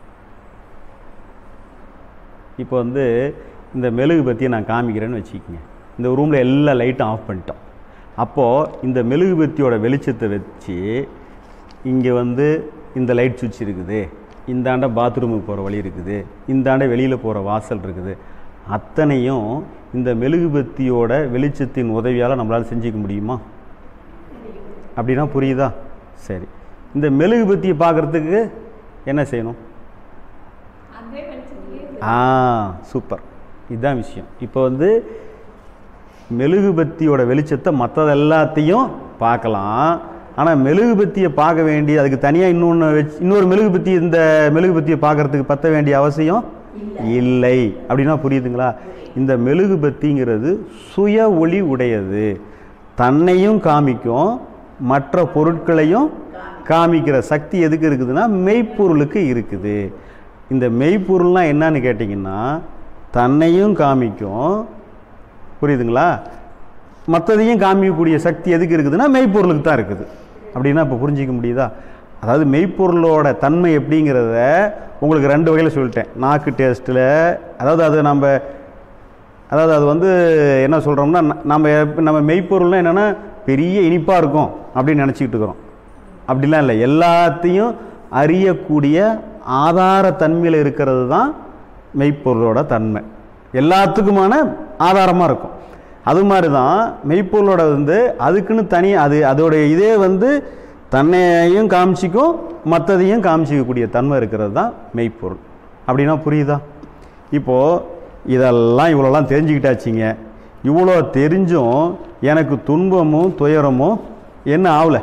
இப்போ வந்து இந்த மெழுகு பற்றியை நான் காமிக்கிறேன்னு வச்சுக்கோங்க இந்த ரூமில் எல்லா லைட்டும் ஆஃப் பண்ணிட்டோம் அப்போது இந்த மெழுகு பத்தியோட வெளிச்சத்தை வச்சு இங்கே வந்து இந்த லைட் சுவிட்ச் இருக்குது இந்தாண்ட பாத்ரூமுக்கு போகிற வழி இருக்குது இந்தாண்ட வெளியில் போகிற வாசல் இருக்குது அத்தனையும் இந்த மெழுகுபத்தியோட வெளிச்சத்தின் உதவியால் நம்மளால் செஞ்சுக்க முடியுமா அப்படின்னா புரியுதா சரி இந்த மெழுகுபத்தியை பார்க்குறதுக்கு என்ன செய்யணும் ஆ சூப்பர் இதுதான் விஷயம் இப்போ வந்து மெழுகுபத்தியோட வெளிச்சத்தை மற்றது எல்லாத்தையும் பார்க்கலாம் ஆனால் மெழுகுபத்தியை பார்க்க வேண்டிய அதுக்கு தனியாக இன்னொன்று வச்சு இன்னொரு மெழுகுபத்தி இந்த மெழுகுபத்தியை பார்க்கறதுக்கு பற்ற வேண்டிய அவசியம் இல்லை அப்படின்னா புரியுதுங்களா இந்த மெழுகுபத்திங்கிறது சுய ஒளி உடையது தன்னையும் காமிக்கும் மற்ற பொருட்களையும் காமிக்கிற சக்தி எதுக்கு இருக்குதுன்னா மெய்ப்பொருளுக்கு இருக்குது இந்த மெய்ப்பொருள்லாம் என்னன்னு கேட்டிங்கன்னா தன்னையும் காமிக்கும் புரியுதுங்களா மற்றதையும் காமிக்கக்கூடிய சக்தி எதுக்கு இருக்குதுன்னா மெய்ப்பொருளுக்கு தான் இருக்குது அப்படின்னா இப்போ புரிஞ்சிக்க முடியுதா அதாவது மெய்ப்பொருளோட தன்மை எப்படிங்கிறத உங்களுக்கு ரெண்டு வகையில் சொல்லிட்டேன் நாக்கு டேஸ்ட்டில் அதாவது அது நம்ம அதாவது அது வந்து என்ன சொல்கிறோம்னா ந- நம்ம எப்ப- நம்ம மெய்ப்பொருள்னா என்னென்னா பெரிய இனிப்பாக இருக்கும் அப்படின்னு நினச்சிக்கிட்டு இருக்கிறோம் அப்படிலாம் இல்லை எல்லாத்தையும் அறியக்கூடிய ஆதாரத்தன்மையில் இருக்கிறது தான் மெய்ப்பொருளோட தன்மை எல்லாத்துக்குமான ஆதாரமாக இருக்கும் அது மாதிரி தான் மெய்ப்பொருளோட வந்து அதுக்குன்னு தனி அது அதோடைய இதே வந்து தன்னையும் காமிச்சிக்கும் மற்றதையும் காமிச்சிக்கக்கூடிய தன்மை இருக்கிறது தான் மெய்ப்பொருள் அப்படின்னா புரியுதா இப்போது இதெல்லாம் இவ்வளோலாம் தெரிஞ்சுக்கிட்டாச்சிங்க இவ்வளோ தெரிஞ்சும் எனக்கு துன்பமும் துயரமும் என்ன ஆகலை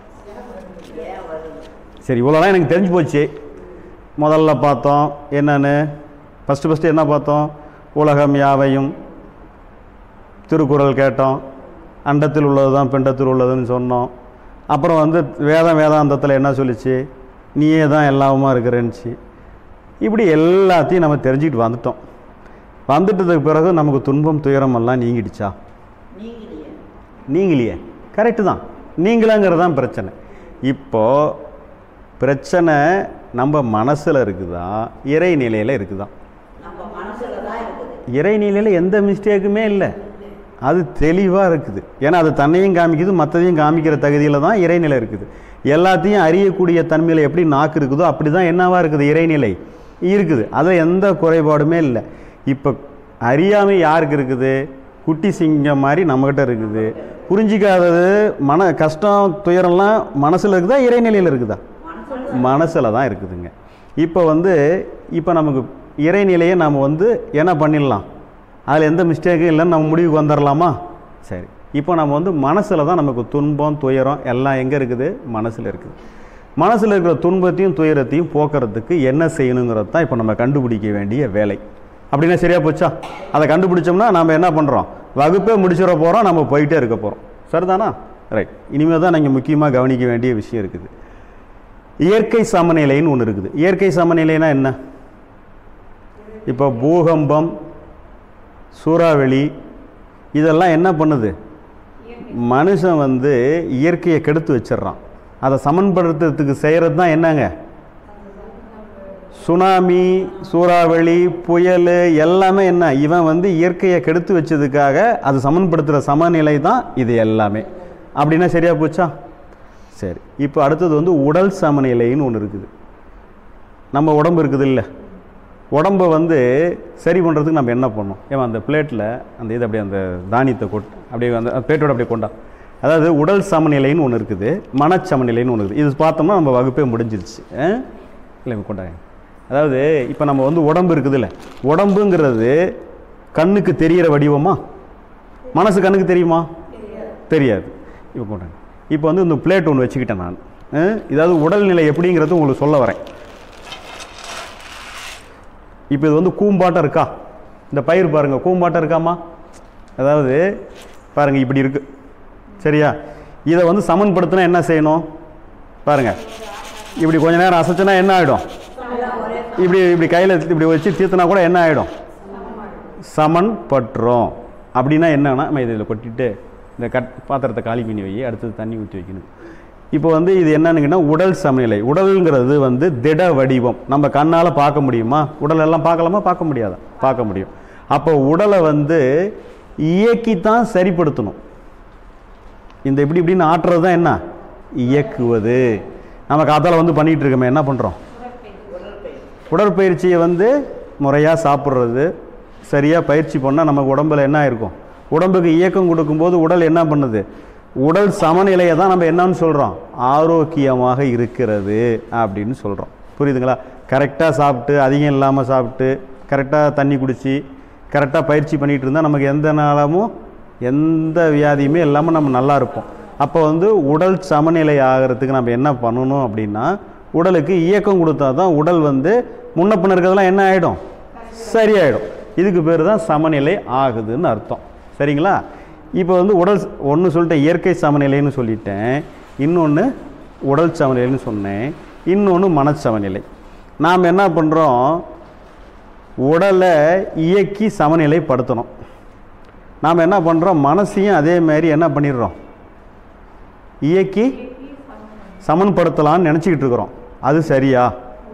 சரி இவ்வளோலாம் எனக்கு தெரிஞ்சு போச்சு முதல்ல பார்த்தோம் என்னன்னு ஃபஸ்ட்டு ஃபஸ்ட்டு என்ன பார்த்தோம் உலகம் யாவையும் திருக்குறள் கேட்டோம் அண்டத்தில் உள்ளது தான் பிண்டத்தில் உள்ளதுன்னு சொன்னோம் அப்புறம் வந்து வேதம் வேதாந்தத்தில் என்ன சொல்லிச்சு நீயே தான் எல்லாமா இருக்கிறேன்னுச்சு இப்படி எல்லாத்தையும் நம்ம தெரிஞ்சுக்கிட்டு வந்துட்டோம் வந்துட்டதுக்கு பிறகு நமக்கு துன்பம் துயரம் எல்லாம் நீங்கிடுச்சா நீங்களையே கரெக்டு தான் நீங்களாங்கிறது தான் பிரச்சனை இப்போது பிரச்சனை நம்ம மனசில் இருக்குதா இறைநிலையில் இருக்குதா
நம்ம மனசுல தான் இருக்குது
இறைநிலையில் எந்த மிஸ்டேக்குமே இல்லை அது தெளிவாக இருக்குது ஏன்னா அது தன்னையும் காமிக்குது மற்றதையும் காமிக்கிற தகுதியில் தான் இறைநிலை இருக்குது எல்லாத்தையும் அறியக்கூடிய தன்மையில் எப்படி நாக்கு இருக்குதோ அப்படி தான் என்னவா இருக்குது இறைநிலை இருக்குது அதில் எந்த குறைபாடுமே இல்லை இப்போ அறியாமை யாருக்கு இருக்குது குட்டி சிங்கம் மாதிரி நம்மக்கிட்ட இருக்குது புரிஞ்சிக்காதது மன கஷ்டம் துயரம்லாம் மனசில் இருக்குதா இறைநிலையில் இருக்குதா மனசில் தான் இருக்குதுங்க இப்போ வந்து இப்போ நமக்கு இறைநிலையை நாம் வந்து என்ன பண்ணிடலாம் அதில் எந்த மிஸ்டேக்கும் இல்லைன்னு நம்ம முடிவுக்கு வந்துடலாமா சரி இப்போ நம்ம வந்து மனசில் தான் நமக்கு துன்பம் துயரம் எல்லாம் எங்கே இருக்குது மனசில் இருக்குது மனசில் இருக்கிற துன்பத்தையும் துயரத்தையும் போக்குறதுக்கு என்ன செய்யணுங்கிறது தான் இப்போ நம்ம கண்டுபிடிக்க வேண்டிய வேலை அப்படின்னா சரியா போச்சா அதை கண்டுபிடிச்சோம்னா நம்ம என்ன பண்ணுறோம் வகுப்பே முடிச்சிட போகிறோம் நம்ம போயிட்டே இருக்க போகிறோம் சரிதானா ரைட் இனிமேல் தான் நீங்கள் முக்கியமாக கவனிக்க வேண்டிய விஷயம் இருக்குது இயற்கை சமநிலைன்னு ஒன்று இருக்குது இயற்கை சமநிலைனா என்ன இப்போ பூகம்பம் சூறாவளி இதெல்லாம் என்ன பண்ணுது மனுஷன் வந்து இயற்கையை கெடுத்து வச்சிடுறான் அதை சமன்படுத்துறதுக்கு செய்கிறது தான் என்னங்க சுனாமி சூறாவளி புயல் எல்லாமே என்ன இவன் வந்து இயற்கையை கெடுத்து வச்சதுக்காக அது சமன்படுத்துகிற சமநிலை தான் இது எல்லாமே அப்படின்னா சரியா போச்சா சரி இப்போ அடுத்தது வந்து உடல் சமநிலைன்னு ஒன்று இருக்குது நம்ம உடம்பு இருக்குது இல்லை உடம்பை வந்து சரி பண்ணுறதுக்கு நம்ம என்ன பண்ணோம் ஏன் அந்த பிளேட்டில் அந்த இது அப்படியே அந்த தானியத்தை கொட் அப்படியே அந்த பிளேட்டோட அப்படியே கொண்டா அதாவது உடல் சமநிலைன்னு ஒன்று இருக்குது மனச்சமநிலைன்னு ஒன்று இருக்குது இது பார்த்தோம்னா நம்ம வகுப்பே முடிஞ்சிருச்சு ஆ? இல்லை இங்க கொண்டாங்க அதாவது இப்போ நம்ம வந்து உடம்பு இருக்குதுல்ல உடம்புங்கிறது கண்ணுக்கு தெரிகிற வடிவமா மனசு கண்ணுக்கு தெரியுமா தெரியாது இப்போ கொண்டாங்க இப்போ வந்து இந்த பிளேட் ஒன்று வச்சுக்கிட்டேன் நான் ஆ? இதாவது உடல்நிலை எப்படிங்கிறது உங்களுக்கு சொல்ல வரேன் இப்போ இது வந்து கூம்பாட்டம் இருக்கா இந்த பயிர் பாருங்க கூம்பாட்டம் இருக்காமா அதாவது பாருங்க இப்படி இருக்கு சரியா இதை வந்து சமன்படுத்தினா என்ன செய்யணும் பாருங்க இப்படி கொஞ்ச நேரம் அசைச்சுனா என்ன ஆகிடும் இப்படி இப்படி கையில் இப்படி வச்சு தீர்த்துனா கூட என்ன ஆகிடும் சமன் பற்றும் அப்படின்னா என்னன்னா நம்ம இதில் கொட்டிட்டு இந்த கட் பாத்திரத்தை காலி பண்ணி வை அடுத்தது தண்ணி ஊற்றி வைக்கணும் இப்போ வந்து இது என்னன்னுங்கன்னா உடல் சமநிலை உடல்ங்கிறது வந்து திட வடிவம் நம்ம கண்ணால் பார்க்க முடியுமா உடல் எல்லாம் பார்க்கலாமா பார்க்க முடியாதா பார்க்க முடியும் அப்போ உடலை வந்து இயக்கித்தான் சரிப்படுத்தணும் இந்த இப்படி இப்படின்னு ஆட்டுறது தான் என்ன இயக்குவது நம்ம காத்தால வந்து பண்ணிகிட்டு இருக்கோமே என்ன பண்ணுறோம் உடற்பயிற்சியை வந்து முறையாக சாப்பிட்றது சரியாக பயிற்சி பண்ணால் நமக்கு உடம்புல என்ன இருக்கும் உடம்புக்கு இயக்கம் கொடுக்கும்போது உடல் என்ன பண்ணுது உடல் சமநிலையை தான் நம்ம என்னன்னு சொல்கிறோம் ஆரோக்கியமாக இருக்கிறது அப்படின்னு சொல்கிறோம் புரியுதுங்களா கரெக்டாக சாப்பிட்டு அதிகம் இல்லாமல் சாப்பிட்டு கரெக்டாக தண்ணி குடித்து கரெக்டாக பயிற்சி பண்ணிகிட்டு இருந்தால் நமக்கு எந்த நாளமும் எந்த வியாதியுமே இல்லாமல் நம்ம நல்லா இருப்போம் அப்போ வந்து உடல் சமநிலை ஆகிறதுக்கு நம்ம என்ன பண்ணணும் அப்படின்னா உடலுக்கு இயக்கம் கொடுத்தா தான் உடல் வந்து முன்ன பின்ன இருக்கிறதெல்லாம் என்ன ஆகிடும் சரியாயிடும் இதுக்கு பேர் தான் சமநிலை ஆகுதுன்னு அர்த்தம் சரிங்களா இப்போ வந்து உடல் ஒன்று சொல்லிட்டேன் இயற்கை சமநிலைன்னு சொல்லிட்டேன் இன்னொன்று உடல் சமநிலைன்னு சொன்னேன் இன்னொன்று மனச்சமநிலை நாம் என்ன பண்ணுறோம் உடலை இயக்கி சமநிலைப்படுத்தணும் நாம் என்ன பண்ணுறோம் மனசையும் அதே மாதிரி என்ன பண்ணிடுறோம் இயக்கி சமன்படுத்தலாம்னு நினச்சிக்கிட்டு இருக்கிறோம் அது சரியா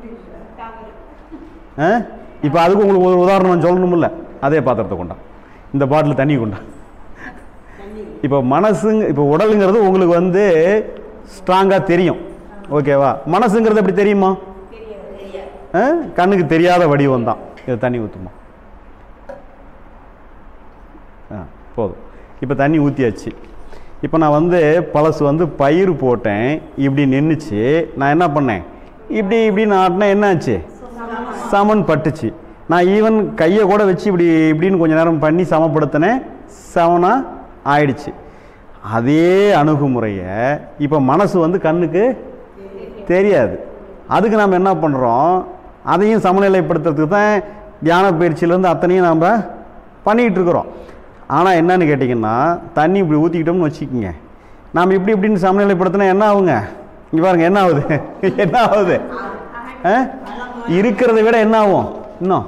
இப்போ அதுக்கு உங்களுக்கு ஒரு உதாரணம் சொல்லணுமில்ல அதே பாத்திரத்தை கொண்டா இந்த பாட்டில் தண்ணி கொண்டா இப்போ மனசுங்க இப்போ உடலுங்கிறது உங்களுக்கு வந்து ஸ்ட்ராங்காக தெரியும் ஓகேவா மனசுங்கிறது எப்படி தெரியுமா ஆ? கண்ணுக்கு தெரியாத வடிவம் தான் இது தண்ணி ஊற்றுமா ஆ போதும் இப்போ தண்ணி ஊற்றியாச்சு இப்போ நான் வந்து பழசு வந்து பயிர் போட்டேன் இப்படி நின்றுச்சு நான் என்ன பண்ணேன் இப்படி இப்படி நாட்டினேன் என்னாச்சு சமன் பட்டுச்சு நான் ஈவன் கையை கூட வச்சு இப்படி இப்படின்னு கொஞ்ச நேரம் பண்ணி சமப்படுத்தினேன் சமனாக ஆயிடுச்சு அதே அணுகுமுறையை இப்போ மனசு வந்து கண்ணுக்கு தெரியாது அதுக்கு நாம் என்ன பண்ணுறோம் அதையும் சமநிலைப்படுத்துறதுக்கு தான் தியான பயிற்சியிலேருந்து அத்தனையும் நாம் பண்ணிக்கிட்டு இருக்கிறோம் ஆனால் என்னன்னு கேட்டிங்கன்னா தண்ணி இப்படி ஊற்றிக்கிட்டோம்னு வச்சுக்கோங்க நாம் இப்படி இப்படின்னு சமநிலைப்படுத்தினா என்ன ஆகுங்க இங்கே பாருங்க என்ன ஆகுது என்ன ஆகுது ஆ? இருக்கிறத விட என்ன ஆகும் இன்னும்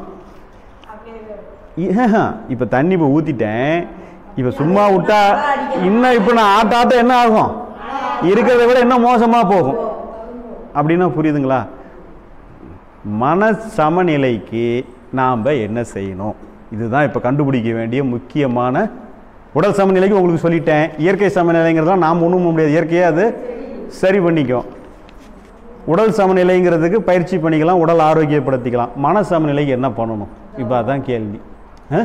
இப்போ தண்ணி இப்போ ஊற்றிட்டேன் இப்போ சும்மா விட்டா இன்னும் இப்போ நான் ஆட்ட ஆட்ட என்ன ஆகும் இருக்கிறத விட இன்னும் மோசமாக போகும் அப்படின்னா புரியுதுங்களா மன சமநிலைக்கு நாம் என்ன செய்யணும் இதுதான் இப்போ கண்டுபிடிக்க வேண்டிய முக்கியமான உடல் சமநிலைக்கு உங்களுக்கு சொல்லிட்டேன் இயற்கை சமநிலைங்கிறதெல்லாம் நாம் ஒன்றும் முடியாது இயற்கையாக அது சரி பண்ணிக்கும் உடல் சமநிலைங்கிறதுக்கு பயிற்சி பண்ணிக்கலாம் உடல் ஆரோக்கியப்படுத்திக்கலாம் மன சமநிலைக்கு என்ன பண்ணணும் இப்போ அதான் கேள்வி ஆ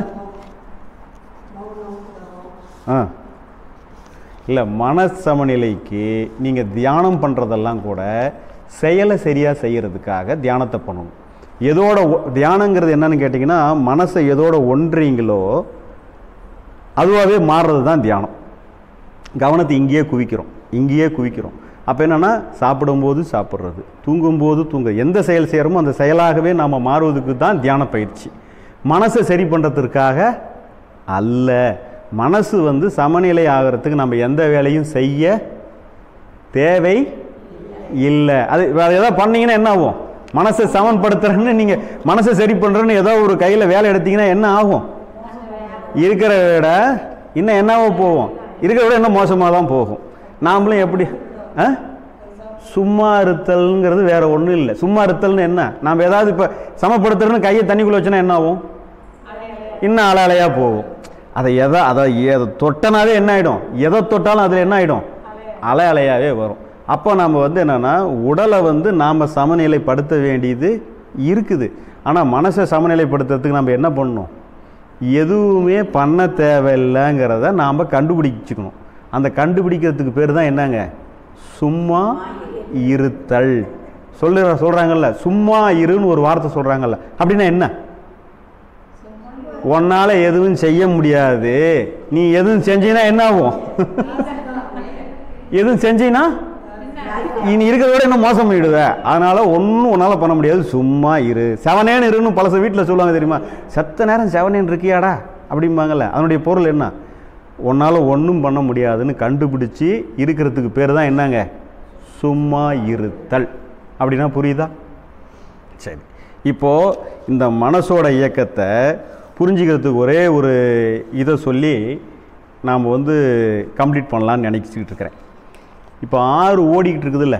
ஆ இல்லை மன சமநிலைக்கு நீங்கள் தியானம் பண்ணுறதெல்லாம் கூட செயலை சரியாக செய்கிறதுக்காக தியானத்தை பண்ணணும் எதோட ஒ- தியானங்கிறது என்னன்னு கேட்டிங்கன்னா மனசை எதோட ஒன்றீங்களோ அதுவாகவே மாறுறது தான் தியானம் கவனத்தை இங்கேயே குவிக்கிறோம் இங்கேயே குவிக்கிறோம் அப்போ என்னென்னா சாப்பிடும்போது சாப்பிட்றது தூங்கும்போது தூங்க எந்த செயல் செய்கிறோமோ அந்த செயலாகவே நாம் மாறுவதுக்கு தான் தியான பயிற்சி மனசை சரி பண்ணுறதுக்காக அல்ல மனசு வந்து சமநிலை ஆகிறதுக்கு நம்ம எந்த வேலையும் செய்ய தேவை இல்லை அது வேற ஏதாவது பண்ணீங்கன்னா என்ன ஆகும் மனசை சமன்படுத்துறேன்னு நீங்கள் மனசை சரி பண்ணுறேன்னு ஏதோ ஒரு கையில் வேலை எடுத்தீங்கன்னா என்ன ஆகும் இருக்கிற விட இன்னும் என்னவோ போகும் இருக்கிற விட இன்னும் மோசமாக தான் போகும் நாமளும் எப்படி ஆ சும்மா இருத்தல்ங்கிறது வேற ஒன்றும் இல்லை சும்மா இருத்தல்னு என்ன நாம் ஏதாவது இப்போ சமப்படுத்துறேன்னு கையை தண்ணிக்குள்ளே வச்சோன்னா என்ன ஆகும் இன்னும் அலை அலையாக போகும் அதை எதை அதை எதை தொட்டனாவே என்ன ஆகிடும் எதை தொட்டாலும் அதில் என்ன ஆகிடும் அலை அலையாகவே வரும் அப்போ நம்ம வந்து என்னென்னா உடலை வந்து நாம் சமநிலைப்படுத்த வேண்டியது இருக்குது ஆனால் மனசை சமநிலைப்படுத்துறதுக்கு நம்ம என்ன பண்ணணும் எதுவுமே பண்ண தேவையில்லைங்கிறத நாம் கண்டுபிடிச்சிக்கணும் அந்த கண்டுபிடிக்கிறதுக்கு பேர் தான் என்னங்க சும்மா இருத்தல் சொல்லுற சொல்கிறாங்கல்ல சும்மா இருன்னு ஒரு வார்த்தை சொல்கிறாங்கல்ல அப்படின்னா என்ன உன்னால் எதுவும் செய்ய முடியாது நீ எதுவும் செஞ்சீன்னா என்ன ஆகும் எதுவும் செஞ்சீன்னா இனி இருக்கிறத விட இன்னும் மோசம் பண்ணிடுவ அதனால ஒன்றும் உன்னால் பண்ண முடியாது சும்மா இரு செவனேன்னு இருன்னு பழச வீட்டில் சொல்லுவாங்க தெரியுமா செத்த நேரம் செவனேன்னு இருக்கியாடா அப்படிம்பாங்கல்ல அதனுடைய பொருள் என்ன உன்னால் ஒன்றும் பண்ண முடியாதுன்னு கண்டுபிடிச்சி இருக்கிறதுக்கு பேர் தான் என்னங்க சும்மா இருத்தல் அப்படின்னா புரியுதா சரி இப்போது இந்த மனசோட இயக்கத்தை புரிஞ்சுக்கிறதுக்கு ஒரே ஒரு இதை சொல்லி நாம் வந்து கம்ப்ளீட் பண்ணலான்னு நினச்சிக்கிட்டு இருக்கிறேன் இப்போ ஆறு ஓடிக்கிட்டு இருக்குதுல்ல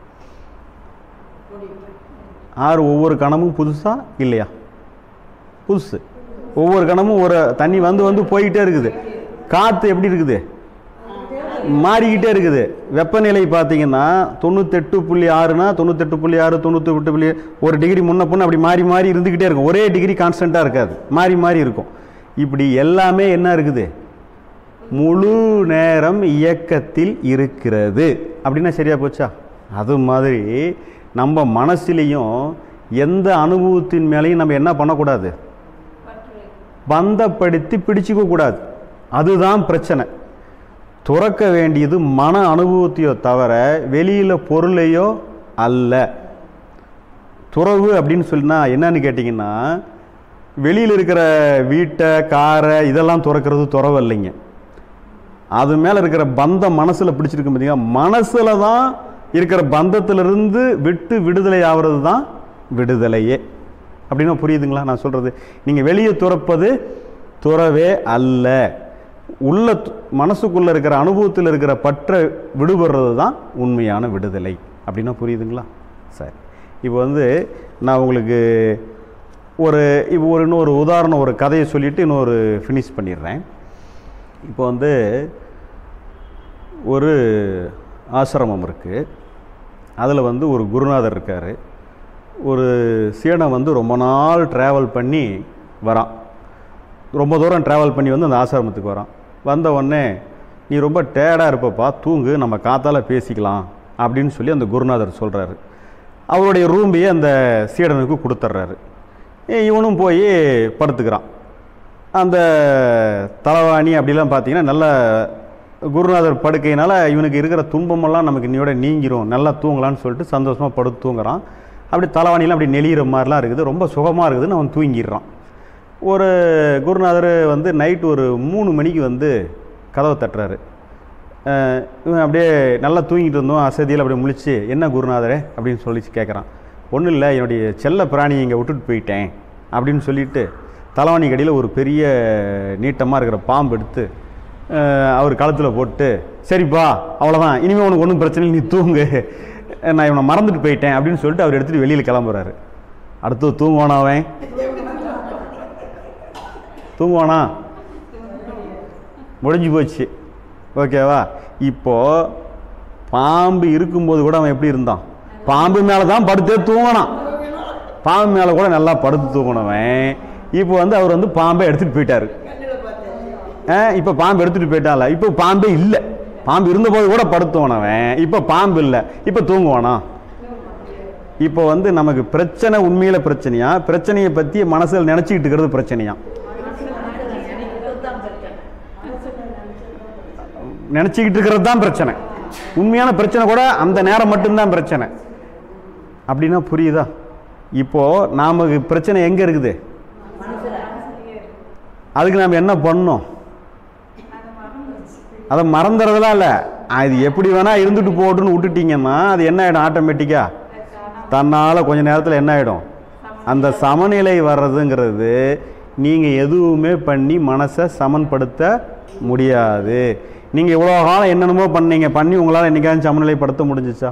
ஆறு ஒவ்வொரு கணமும் புதுசா இல்லையா புதுசு ஒவ்வொரு கணமும் ஒரு தண்ணி வந்து வந்து போய்கிட்டே இருக்குது காற்று எப்படி இருக்குது மாறிக்கிட்டே இருக்குது வெப்பநிலை பார்த்தீங்கன்னா தொண்ணூத்தெட்டு புள்ளி ஆறுனா தொண்ணூத்தெட்டு புள்ளி ஆறு தொண்ணூத்தெட்டு புள்ளி ஒரு டிகிரி முன்ன பொண்ணு அப்படி மாறி மாறி இருந்துக்கிட்டே இருக்கும் ஒரே டிகிரி கான்ஸ்டண்ட்டாக இருக்காது மாறி மாறி இருக்கும் இப்படி எல்லாமே என்ன இருக்குது முழு நேரம் இயக்கத்தில் இருக்கிறது அப்படின்னா சரியா போச்சா அது மாதிரி நம்ம மனசுலேயும் எந்த அனுபவத்தின் மேலேயும் நம்ம என்ன பண்ணக்கூடாது பந்தப்படுத்தி பிடிச்சிக்க கூடாது அதுதான் பிரச்சனை துறக்க வேண்டியது மன அனுபவத்தையோ தவிர வெளியில் பொருளையோ அல்ல துறவு அப்படின்னு சொன்னா என்னன்னு கேட்டிங்கன்னா வெளியில் இருக்கிற வீட்டை காரை இதெல்லாம் துறக்கிறது துறவு இல்லைங்க அது மேலே இருக்கிற பந்தம் மனசில் பிடிச்சிருக்கு பார்த்தீங்கன்னா மனசில் தான் இருக்கிற பந்தத்திலிருந்து விட்டு விடுதலை ஆகிறது தான் விடுதலையே அப்படின்னா புரியுதுங்களா நான் சொல்கிறது நீங்கள் வெளியே துறப்பது துறவே அல்ல உள்ள து- மனசுக்குள்ள இருக்கிற அனுபவத்தில் இருக்கிற பற்றை விடுபடுறது தான் உண்மையான விடுதலை அப்படின்னா புரியுதுங்களா சரி இப்போ வந்து நான் உங்களுக்கு ஒரு இப்போ ஒரு இன்னொரு உதாரணம் ஒரு கதையை சொல்லிவிட்டு இன்னொரு ஃபினிஷ் பண்ணிடுறேன் இப்போ வந்து ஒரு ஆசிரமம் இருக்குது அதில் வந்து ஒரு குருநாதர் இருக்கார் ஒரு சீடன் வந்து ரொம்ப நாள் ட்ராவல் பண்ணி வரான் ரொம்ப தூரம் ட்ராவல் பண்ணி வந்து அந்த ஆசிரமத்துக்கு வரான் வந்த உடனே நீ ரொம்ப டேடாக இருப்பப்பா தூங்கு நம்ம காத்தால பேசிக்கலாம் அப்படின்னு சொல்லி அந்த குருநாதர் சொல்கிறாரு அவருடைய ரூம்பையே அந்த சீடனுக்கு கொடுத்துட்றாரு இவனும் போய் படுத்துக்கிறான் அந்த தலைவாணி அப்படிலாம் பார்த்தீங்கன்னா நல்ல குருநாதர் படுக்கையினால இவனுக்கு இருக்கிற துன்பமெல்லாம் நமக்கு இன்னையோட நீங்கிரும் நல்லா தூங்கலாம்னு சொல்லிட்டு சந்தோஷமாக படுத்து தூங்குறான் அப்படி தலைவாணிலாம் அப்படி நெளிகிற மாதிரிலாம் இருக்குது ரொம்ப சுகமாக இருக்குதுன்னு அவன் தூங்கிடுறான் ஒரு குருநாதர் வந்து நைட்டு ஒரு மூணு மணிக்கு வந்து கதவை தட்டுறாரு அஹ் இவன் அப்படியே நல்லா தூங்கிட்டு இருந்தோம் அசதியில் அப்படியே முழிச்சு என்ன குருநாதரே அப்படின்னு சொல்லி கேட்குறான் ஒன்றும் இல்லை என்னுடைய செல்ல பிராணியை இங்கே விட்டுட்டு போயிட்டேன் அப்படின்னு சொல்லிட்டு தலைவாணி கடியில் ஒரு பெரிய நீட்டமாக இருக்கிற பாம்பு எடுத்து அஹ் அவர் கழுத்தில் போட்டு சரிப்பா அவ்வளோதான் இனிமேல் உனக்கு ஒன்றும் பிரச்சனை இல்லை, நீ தூங்கு நான் இவனை மறந்துட்டு போயிட்டேன் அப்படின்னு சொல்லிட்டு அவர் எடுத்துகிட்டு வெளியில் கிளம்புறாரு அடுத்து தூங்குவானா அவன் தூங்குவானா முடிஞ்சு போச்சு ஓகேவா இப்போ பாம்பு இருக்கும்போது கூட அவன் எப்படி இருந்தான் பாம்பு மேலே தான் படுத்தே தூங்கினான் பாம்பு மேலே கூட நல்லா படுத்து தூங்கினவன் இப்போ வந்து அவர் வந்து பாம்பை எடுத்துகிட்டு போயிட்டாரு ஆ இப்போ பாம்பு எடுத்துகிட்டு போயிட்டால இப்போ பாம்பே இல்லை பாம்பு இருந்தபோது கூட படுத்துவனவன் இப்போ பாம்பு இல்லை இப்போ தூங்குவானா இப்போ வந்து நமக்கு பிரச்சனை உண்மையில பிரச்சனையா பிரச்சனையை பற்றி மனசில் நினச்சிக்கிட்டு இருக்கிறது பிரச்சனையா
இதுதான் பிரச்சனை
நினச்சிக்கிட்டு இருக்கிறது தான் பிரச்சனை உண்மையான பிரச்சனை கூட அந்த நேரம் மட்டும்தான் பிரச்சனை அப்படின்னா புரியுதா இப்போ நமக்கு பிரச்சனை எங்க இருக்குது அதுக்கு நாம் என்ன பண்ணணும் அதை மறந்துறதுலாம் இல்லை அது எப்படி வேணா இருந்துட்டு போட்டுன்னு விட்டுட்டீங்கன்னா அது என்ன ஆகிடும் ஆட்டோமேட்டிக்காக தன்னால் கொஞ்ச நேரத்தில் என்ன ஆகிடும் அந்த சமநிலை வர்றதுங்கிறது நீங்கள் எதுவுமே பண்ணி மனசை சமன்படுத்த முடியாது நீங்கள் இவ்வளோ காலம் என்னென்னமோ பண்ணீங்க பண்ணி உங்களால் என்னைக்காவது சமநிலைப்படுத்த முடிஞ்சிச்சா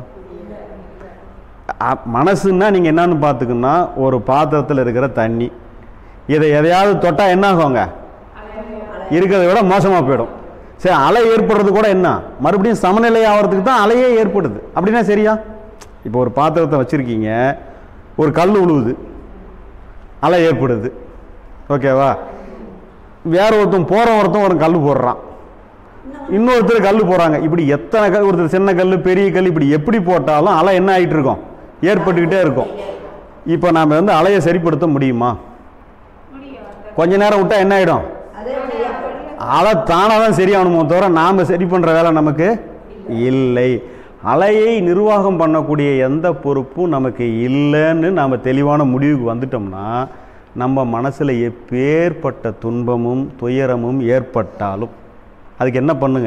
அ- மனசுன்னா நீங்கள் என்னன்னு பார்த்துக்கணுன்னா ஒரு பாத்திரத்தில் இருக்கிற தண்ணி இதை எதையாவது தொட்டால் என்ன ஆகுங்க இருக்கிறத விட மோசமாக போயிடும் சரி அலை ஏற்படுறது கூட என்ன மறுபடியும் சமநிலை ஆகிறதுக்கு தான் அலையே ஏற்படுது அப்படின்னா சரியா இப்போ ஒரு பாத்திரத்தை வச்சுருக்கீங்க ஒரு கல் உழுவுது அலை ஏற்படுது ஓகேவா வேற ஒருத்தன் போகிற ஒருத்தன் ஒரு கல் போடுறான் இன்னொருத்தர் கல் போடுறாங்க இப்படி எத்தனை கல் ஒருத்தர் சின்ன கல் பெரிய கல் இப்படி எப்படி போட்டாலும் அலை என்ன ஆகிட்டு இருக்கும் ஏற்பட்டுக்கிட்டே இருக்கும் இப்போ நாம் வந்து அலையை சரிப்படுத்த முடியுமா கொஞ்ச நேரம் விட்டா என்ன ஆகிடும்
அதே சரியா
அலை தானாக தான் சரியாகணுமோ தவிர நாம் சரி பண்ணுற வேலை நமக்கு இல்லை அலையை நிர்வாகம் பண்ணக்கூடிய எந்த பொறுப்பும் நமக்கு இல்லைன்னு நாம் தெளிவான முடிவுக்கு வந்துட்டோம்னா நம்ம மனசில் எப்பேற்பட்ட துன்பமும் துயரமும் ஏற்பட்டாலும் அதுக்கு என்ன பண்ணுங்க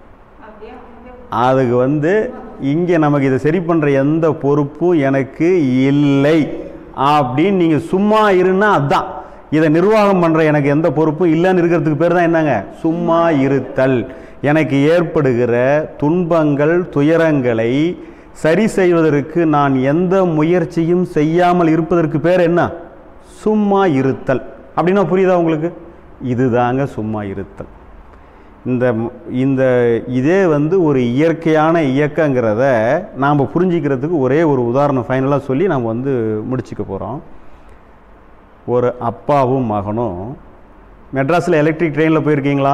அதுக்கு வந்து இங்கே நமக்கு இதை சரி பண்ணுற எந்த பொறுப்பும் எனக்கு இல்லை அப்படின்னு நீங்கள் சும்மா இருன்னா அதான் இதை நிர்வாகம் பண்ணுற எனக்கு எந்த பொறுப்பும் இல்லைன்னு இருக்கிறதுக்கு பேர் தான் என்னங்க சும்மா இருத்தல் எனக்கு ஏற்படுகிற துன்பங்கள் துயரங்களை சரி செய்வதற்கு நான் எந்த முயற்சியும் செய்யாமல் இருப்பதற்கு பேர் என்ன சும்மா இருத்தல் அப்படின்னா புரியுதா உங்களுக்கு இதுதாங்க சும்மா இருத்தல் இந்த இந்த இதே வந்து ஒரு இயற்கையான இயக்கங்கிறத நாம் புரிஞ்சிக்கிறதுக்கு ஒரே ஒரு உதாரணம் ஃபைனலாக சொல்லி நாம் வந்து முடிச்சுக்க போகிறோம் ஒரு அப்பாவும் மகனும் மெட்ராஸில் எலக்ட்ரிக் ட்ரெயினில் போயிருக்கீங்களா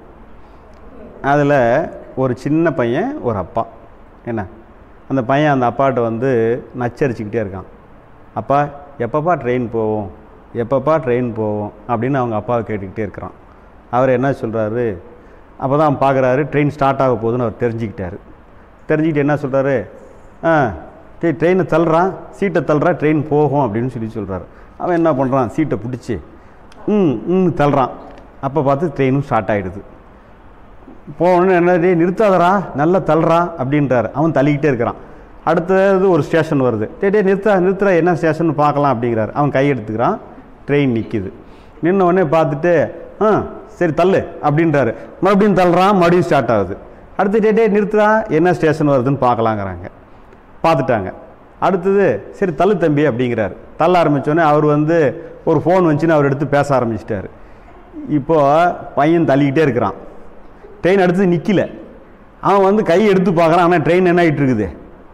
அதில் ஒரு சின்ன பையன் ஒரு அப்பா என்ன அந்த பையன் அந்த அப்பாட்ட வந்து நச்சரிச்சுக்கிட்டே இருக்கான் அப்பா எப்பப்பா ட்ரெயின் போவோம் எப்பப்பா ட்ரெயின் போவோம் அப்படின்னு அவங்க அப்பாவை கேட்டுக்கிட்டே இருக்கிறான் அவர் என்ன சொல்கிறாரு அப்போ தான் பார்க்குறாரு ட்ரெயின் ஸ்டார்ட் ஆக போகுதுன்னு அவர் தெரிஞ்சுக்கிட்டாரு தெரிஞ்சுக்கிட்டு என்ன சொல்கிறாரு ஆ டேய் ட்ரெயினை தள்ளுறான் சீட்டை தள்ளுறா ட்ரெயின் போகும் அப்படின்னு சொல்லி சொல்கிறாரு அவன் என்ன பண்ணுறான் சீட்டை பிடிச்சி ம் ம் தள்ளுறான் அப்போ பார்த்து ட்ரெயினும் ஸ்டார்ட் ஆகிடுது போகணுன்னு என்ன டேய் நிறுத்தாதடா நல்லா தள்ளுறா அப்படின்றாரு அவன் தள்ளிக்கிட்டே இருக்கிறான் அடுத்தது ஒரு ஸ்டேஷன் வருது டே டே நிறுத்தா நிறுத்துறா என்ன ஸ்டேஷன் பார்க்கலாம் அப்படிங்கிறாரு அவன் கை எடுத்துக்கிறான் ட்ரெயின் நிற்கிது நின்ன உடனே பார்த்துட்டு ஆ சரி தள்ளு அப்படின்றாரு மறுபடியும் தள்ளுறான் மறுபடியும் ஸ்டார்ட் ஆகுது அடுத்து டே டே நிறுத்துறா என்ன ஸ்டேஷன் வருதுன்னு பார்க்கலாங்கிறாங்க பார்த்துட்டாங்க அடுத்தது சரி தள்ளு தம்பி அப்படிங்கிறாரு தள்ள ஆரம்பித்தோடனே அவர் வந்து ஒரு ஃபோன் வந்துச்சுன்னு அவர் எடுத்து பேச ஆரம்பிச்சிட்டாரு இப்போ பையன் தள்ளிக்கிட்டே இருக்கிறான் ட்ரெயின் அடுத்து நிற்கல அவன் வந்து கை எடுத்து பார்க்குறான் ஆனால் ட்ரெயின் என்ன ஆகிட்டு இருக்குது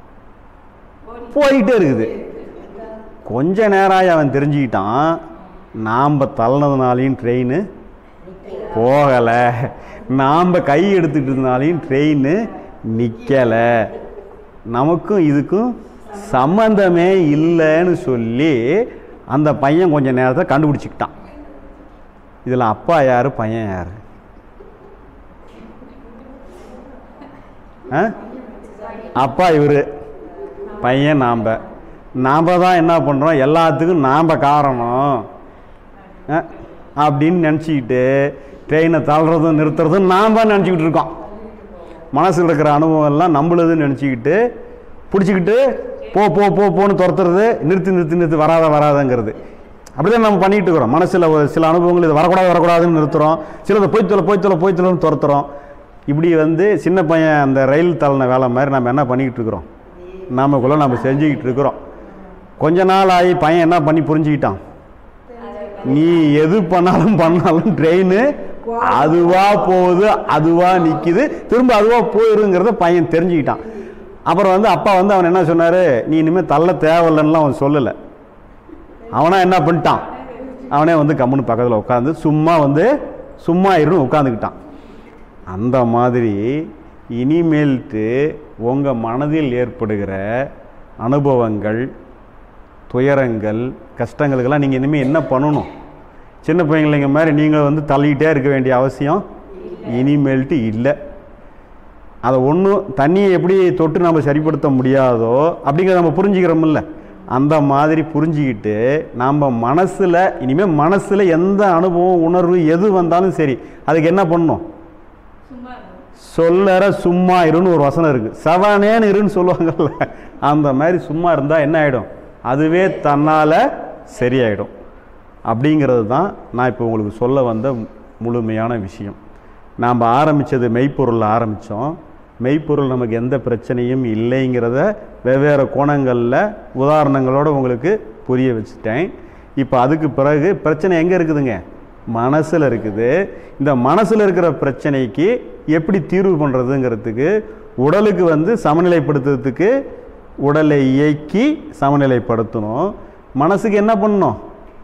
போயிட்டே இருக்குது கொஞ்ச நேரம் அவன் தெரிஞ்சுக்கிட்டான் நாம் தள்ளனதுனாலையும் ட்ரெயின் போகலை நாம் கை எடுத்துகிட்டு இருந்தாலையும் ட்ரெயின் நிற்கலை நமக்கும் இதுக்கும் சம்மந்தமே இல்லைன்னு சொல்லி அந்த பையன் கொஞ்ச நேரத்தை கண்டுபிடிச்சிக்கிட்டான் இதில் அப்பா யார் பையன் யார் ஆ அப்பா இவர் பையன் நாம் நாம் தான் என்ன பண்ணுறோம் எல்லாத்துக்கும் நாம் காரணம் ஆ, அப்படின்னு நினச்சிக்கிட்டு ட்ரெயினை தள்ளுறதும் நிறுத்துறதும் நாம் தான் நினச்சிக்கிட்டு இருக்கோம் மனசில் இருக்கிற அனுபவம் எல்லாம் நம்மளுதுன்னு நினச்சிக்கிட்டு பிடிச்சிக்கிட்டு போ போ போ போன்னு துரத்துறது நிறுத்தி நிறுத்தி நிறுத்தி வராத வராதங்கிறது அப்படிதான் நம்ம பண்ணிட்டு இருக்கிறோம் மனசில் ஒரு சில அனுபவங்கள் இது வரக்கூடாது வரக்கூடாதுன்னு நிறுத்துறோம் சிலது போய் தொலை போய் தொலை போய் தொலைன்னு துரத்துறோம் இப்படி வந்து சின்ன பையன் அந்த ரயில் தள்ளின வேலை மாதிரி நம்ம என்ன பண்ணிக்கிட்டு இருக்கிறோம் நாமக்குள்ளே நம்ம செஞ்சுக்கிட்டு இருக்கிறோம் கொஞ்ச நாள் ஆகி பையன் என்ன பண்ணி புரிஞ்சுக்கிட்டான் நீ எது பண்ணாலும் பண்ணாலும் ட்ரெயின் அதுவா போகுது அதுவா நிக்குது திரும்ப அதுவா போயிருங்கிறத பையன் தெரிஞ்சுக்கிட்டான் அப்புறம் வந்து அப்பா வந்து அவன் என்ன சொன்னாரு நீ இனிமேல் தள்ள தேவையில்லைன்னுலாம் அவன் சொல்லலை அவனா என்ன பண்ணிட்டான் அவனே வந்து கம்முன்னு பக்கத்தில் உட்காந்து சும்மா வந்து சும்மா இருந்து உட்காந்துக்கிட்டான் அந்த மாதிரி இனிமேல்ட்டு உங்கள் மனதில் ஏற்படுகிற அனுபவங்கள் துயரங்கள் கஷ்டங்களுக்கெல்லாம் நீங்கள் இனிமேல் என்ன பண்ணணும் சின்ன பையன்லைங்க மாதிரி நீங்கள் வந்து தள்ளிக்கிட்டே இருக்க வேண்டிய அவசியம் இனிமேல்ட்டு இல்லை அதை ஒன்றும் தண்ணியை எப்படி தொட்டு நம்ம சரிப்படுத்த முடியாதோ அப்படிங்கிறத நம்ம புரிஞ்சுக்கிறோமில்ல அந்த மாதிரி புரிஞ்சுக்கிட்டு நாம் மனசில் இனிமேல் மனசில் எந்த அனுபவம் உணர்வு எது வந்தாலும் சரி அதுக்கு என்ன பண்ணணும் சொல்லற சும்மா இருன்னு ஒரு வசனம் இருக்கு சவனேன்னு இருன்னு சொல்லுவாங்கல்ல அந்த மாதிரி சும்மா இருந்தால் என்ன ஆகிடும் அதுவே தன்னால் சரியாயிடும் அப்படிங்கிறது தான் நான் இப்போ உங்களுக்கு சொல்ல வந்த முழுமையான விஷயம் நாம் ஆரம்பித்தது மெய்ப்பொருளில் ஆரம்பித்தோம் மெய்ப்பொருள் நமக்கு எந்த பிரச்சனையும் இல்லைங்கிறத வெவ்வேறு கோணங்களில் உதாரணங்களோட உங்களுக்கு புரிய வச்சுட்டேன் இப்போ அதுக்கு பிறகு பிரச்சனை எங்கே இருக்குதுங்க மனசில் இருக்குது இந்த மனசில் இருக்கிற பிரச்சனைக்கு எப்படி தீர்வு பண்ணுறதுங்கிறதுக்கு உடலுக்கு வந்து சமநிலைப்படுத்துறதுக்கு உடலை இயக்கி சமநிலைப்படுத்தணும் மனசுக்கு என்ன பண்ணணும்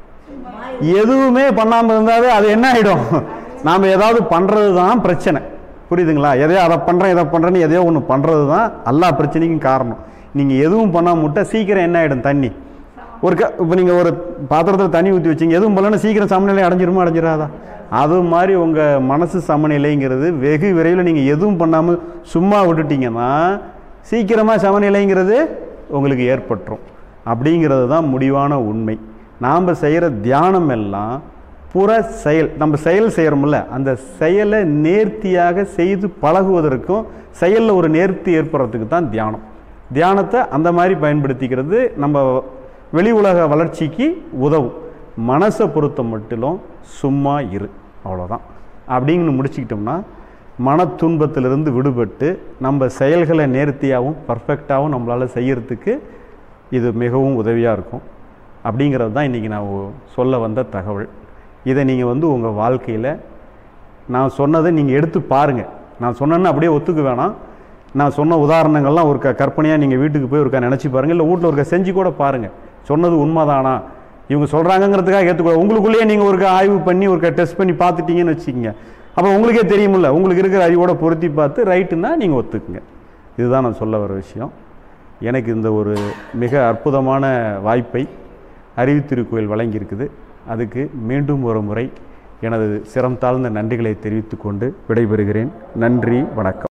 எதுவுமே பண்ணாமல் இருந்தாவே அது என்ன ஆகிடும் நாம் ஏதாவது பண்ணுறது தான் பிரச்சனை புரியுதுங்களா எதையோ அதை பண்ணுறேன் இதை பண்ணுறேன்னு எதையோ ஒன்று பண்ணுறது தான் எல்லா பிரச்சனைக்கும் காரணம் நீங்கள் எதுவும் பண்ணாம விட்டா சீக்கிரம் என்ன ஆகிடும் தண்ணி ஒரு க இப்போ நீங்கள் ஒரு பாத்திரத்தில் தண்ணி ஊற்றி வச்சிங்க எதுவும் பண்ணலன்னா சீக்கிரம் சமநிலை அடைஞ்சிருமா அடைஞ்சிராதா அது மாதிரி உங்கள் மனசு சமநிலைங்கிறது வெகு விரைவில் நீங்கள் எதுவும் பண்ணாமல் சும்மா விட்டுட்டீங்கன்னா சீக்கிரமாக சமநிலைங்கிறது உங்களுக்கு ஏற்பட்டுரும் அப்படிங்கிறது தான் முடிவான உண்மை நாம் செய்கிற தியானம் எல்லாம் புற செயல் நம்ம செயல் செய்கிறோம்ல அந்த செயலை நேர்த்தியாக செய்து பழகுவதற்கும் செயலில் ஒரு நேர்த்தி ஏற்படுறதுக்கு தான் தியானம் தியானத்தை அந்த மாதிரி பயன்படுத்திக்கிறது நம்ம வெளி உலக வளர்ச்சிக்கு உதவும் மனசை பொறுத்த மட்டிலும் சும்மா இரு அவ்வளோதான் அப்படிங்கன்னு முடிச்சுக்கிட்டோம்னா மன துன்பத்திலிருந்து விடுபட்டு நம்ம செயல்களை நேர்த்தியாகவும் பர்ஃபெக்டாகவும் நம்மளால் செய்யறதுக்கு இது மிகவும் உதவியாக இருக்கும் அப்படிங்கிறது தான் இன்றைக்கி நான் ஒ- சொல்ல வந்த தகவல் இதை நீங்கள் வந்து உங்கள் வாழ்க்கையில் நான் சொன்னதை நீங்கள் எடுத்து பாருங்கள் நான் சொன்னேன்னு அப்படியே ஒத்துக்க வேணாம் நான் சொன்ன உதாரணங்கள்லாம் ஒரு க கற்பனையாக நீங்கள் வீட்டுக்கு போய் ஒருக்கா நினச்சி பாருங்கள் இல்லை வீட்டில் ஒருக்கா செஞ்சு கூட பாருங்கள் சொன்னது உண்மைதானா இவங்க சொல்கிறாங்கங்கிறதுக்காக ஏற்றுக்கூட உங்களுக்குள்ளேயே நீங்கள் ஒருக்கா ஆய்வு பண்ணி ஒருக்கா டெஸ்ட் பண்ணி பார்த்துட்டீங்கன்னு வச்சுக்கோங்க அப்போ உங்களுக்கே தெரியுமில்ல உங்களுக்கு இருக்கிற அறிவோட பொருத்தி பார்த்து ரைட்டுன்னா நீங்கள் ஒத்துக்குங்க இதுதான் நான் சொல்ல வர விஷயம் எனக்கு இந்த ஒரு மிக அற்புதமான வாய்ப்பை அறிவித்திருக்கோயில் வழங்கியிருக்குது அதுக்கு மீண்டும் ஒரு முறை எனது சிரம் தாழ்ந்த நன்றிகளை தெரிவித்துக்கொண்டு விடைபெறுகிறேன் நன்றி வணக்கம்